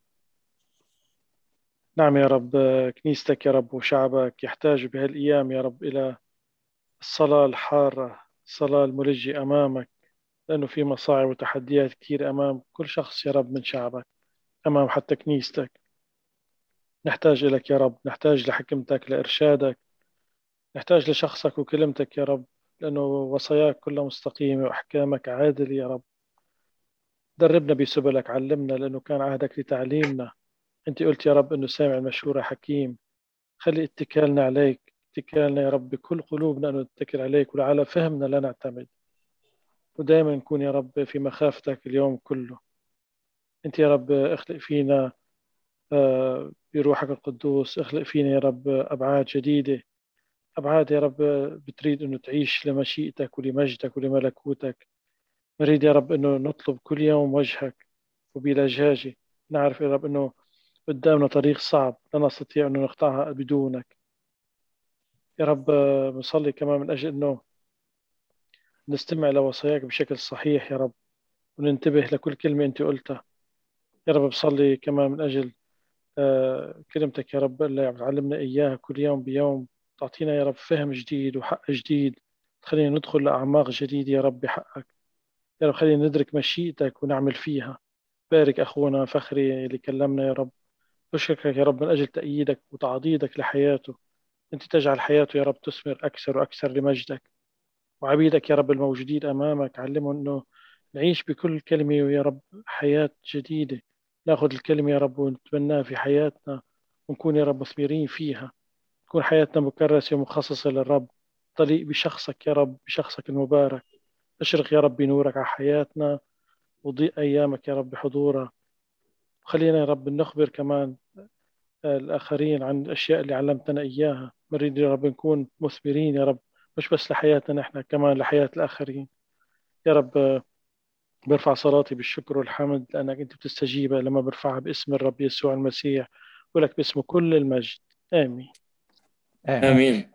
نعم يا رب كنيستك يا رب وشعبك يحتاج بهالايام يا رب الى الصلاه الحاره الصلاه المرجه امامك لانه في مصاعب وتحديات كثير امام كل شخص يا رب من شعبك أمام حتى كنيستك نحتاج إليك يا رب نحتاج لحكمتك لإرشادك نحتاج لشخصك وكلمتك يا رب لأنه وصاياك كلها مستقيمة وأحكامك عادل يا رب دربنا بسبلك علمنا لأنه كان عهدك لتعليمنا أنت قلت يا رب أنه سامع المشورة حكيم خلي اتكالنا عليك اتكالنا يا رب بكل قلوبنا أن نتكل عليك وعلى فهمنا لا نعتمد ودائما نكون يا رب في مخافتك اليوم كله أنت يا رب اخلق فينا آه، بروحك القدوس اخلق فينا يا رب أبعاد جديدة أبعاد يا رب بتريد أنه تعيش لمشيئتك ولمجدك ولملكوتك نريد يا رب أنه نطلب كل يوم وجهك وبلجاجة نعرف يا رب أنه قدامنا طريق صعب لا نستطيع أن نقطعها بدونك يا رب بصلي كمان من أجل أنه نستمع لوصاياك بشكل صحيح يا رب وننتبه لكل كلمة أنت قلتها يا رب بصلي كمان من أجل آه، كلمتك يا رب اللي تعلمنا إياها كل يوم بيوم تعطينا يا رب فهم جديد وحق جديد تخلينا ندخل لأعماق جديدة يا رب بحقك يا رب خلينا ندرك مشيئتك ونعمل فيها بارك أخونا فخري اللي كلمنا يا رب أشكرك يا رب من أجل تأييدك وتعضيدك لحياته أنت تجعل حياته يا رب تثمر أكثر وأكثر لمجدك وعبيدك يا رب الموجودين أمامك علمهم أنه نعيش بكل كلمة يا رب حياة جديدة ناخذ الكلمة يا رب ونتبناها في حياتنا ونكون يا رب مثمرين فيها تكون حياتنا مكرسة ومخصصة للرب طليق بشخصك يا رب بشخصك المبارك اشرق يا رب بنورك على حياتنا وضيء أيامك يا رب بحضورها خلينا يا رب نخبر كمان الآخرين عن الأشياء اللي علمتنا إياها نريد يا رب نكون مثمرين يا رب مش بس لحياتنا نحن كمان لحياة الآخرين يا رب برفع صلاتي بالشكر والحمد لأنك أنت بتستجيبها لما برفعها باسم الرب يسوع المسيح ولك باسمه كل المجد آمين آمين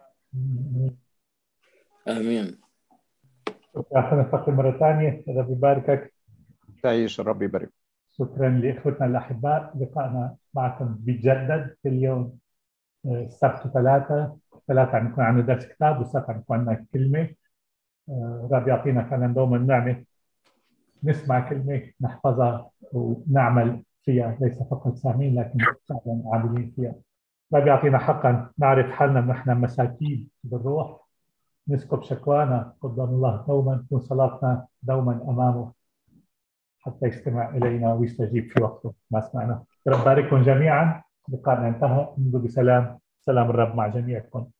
آمين شكرا نلتقي مرة ثانية الرب يباركك تعيش الرب يبارك شكرا لإخوتنا الأحباء لقائنا معكم بيتجدد كل يوم آه، السبت وثلاثة ثلاثة عم يكون عندنا درس كتاب والسبت عم يكون عندنا كلمة آه، الرب يعطينا فعلا دوما النعمة نسمع كلمة نحفظها ونعمل فيها ليس فقط سامعين لكن فعلا عاملين فيها الرب يعطينا حقا نعرف حالنا نحن مساكين بالروح نسكب شكوانا قدام الله دوما تكون صلاتنا دوما امامه حتى يستمع الينا ويستجيب في وقته ما سمعنا رب بارككم جميعا لقاءنا انتهى نقول بسلام سلام الرب مع جميعكم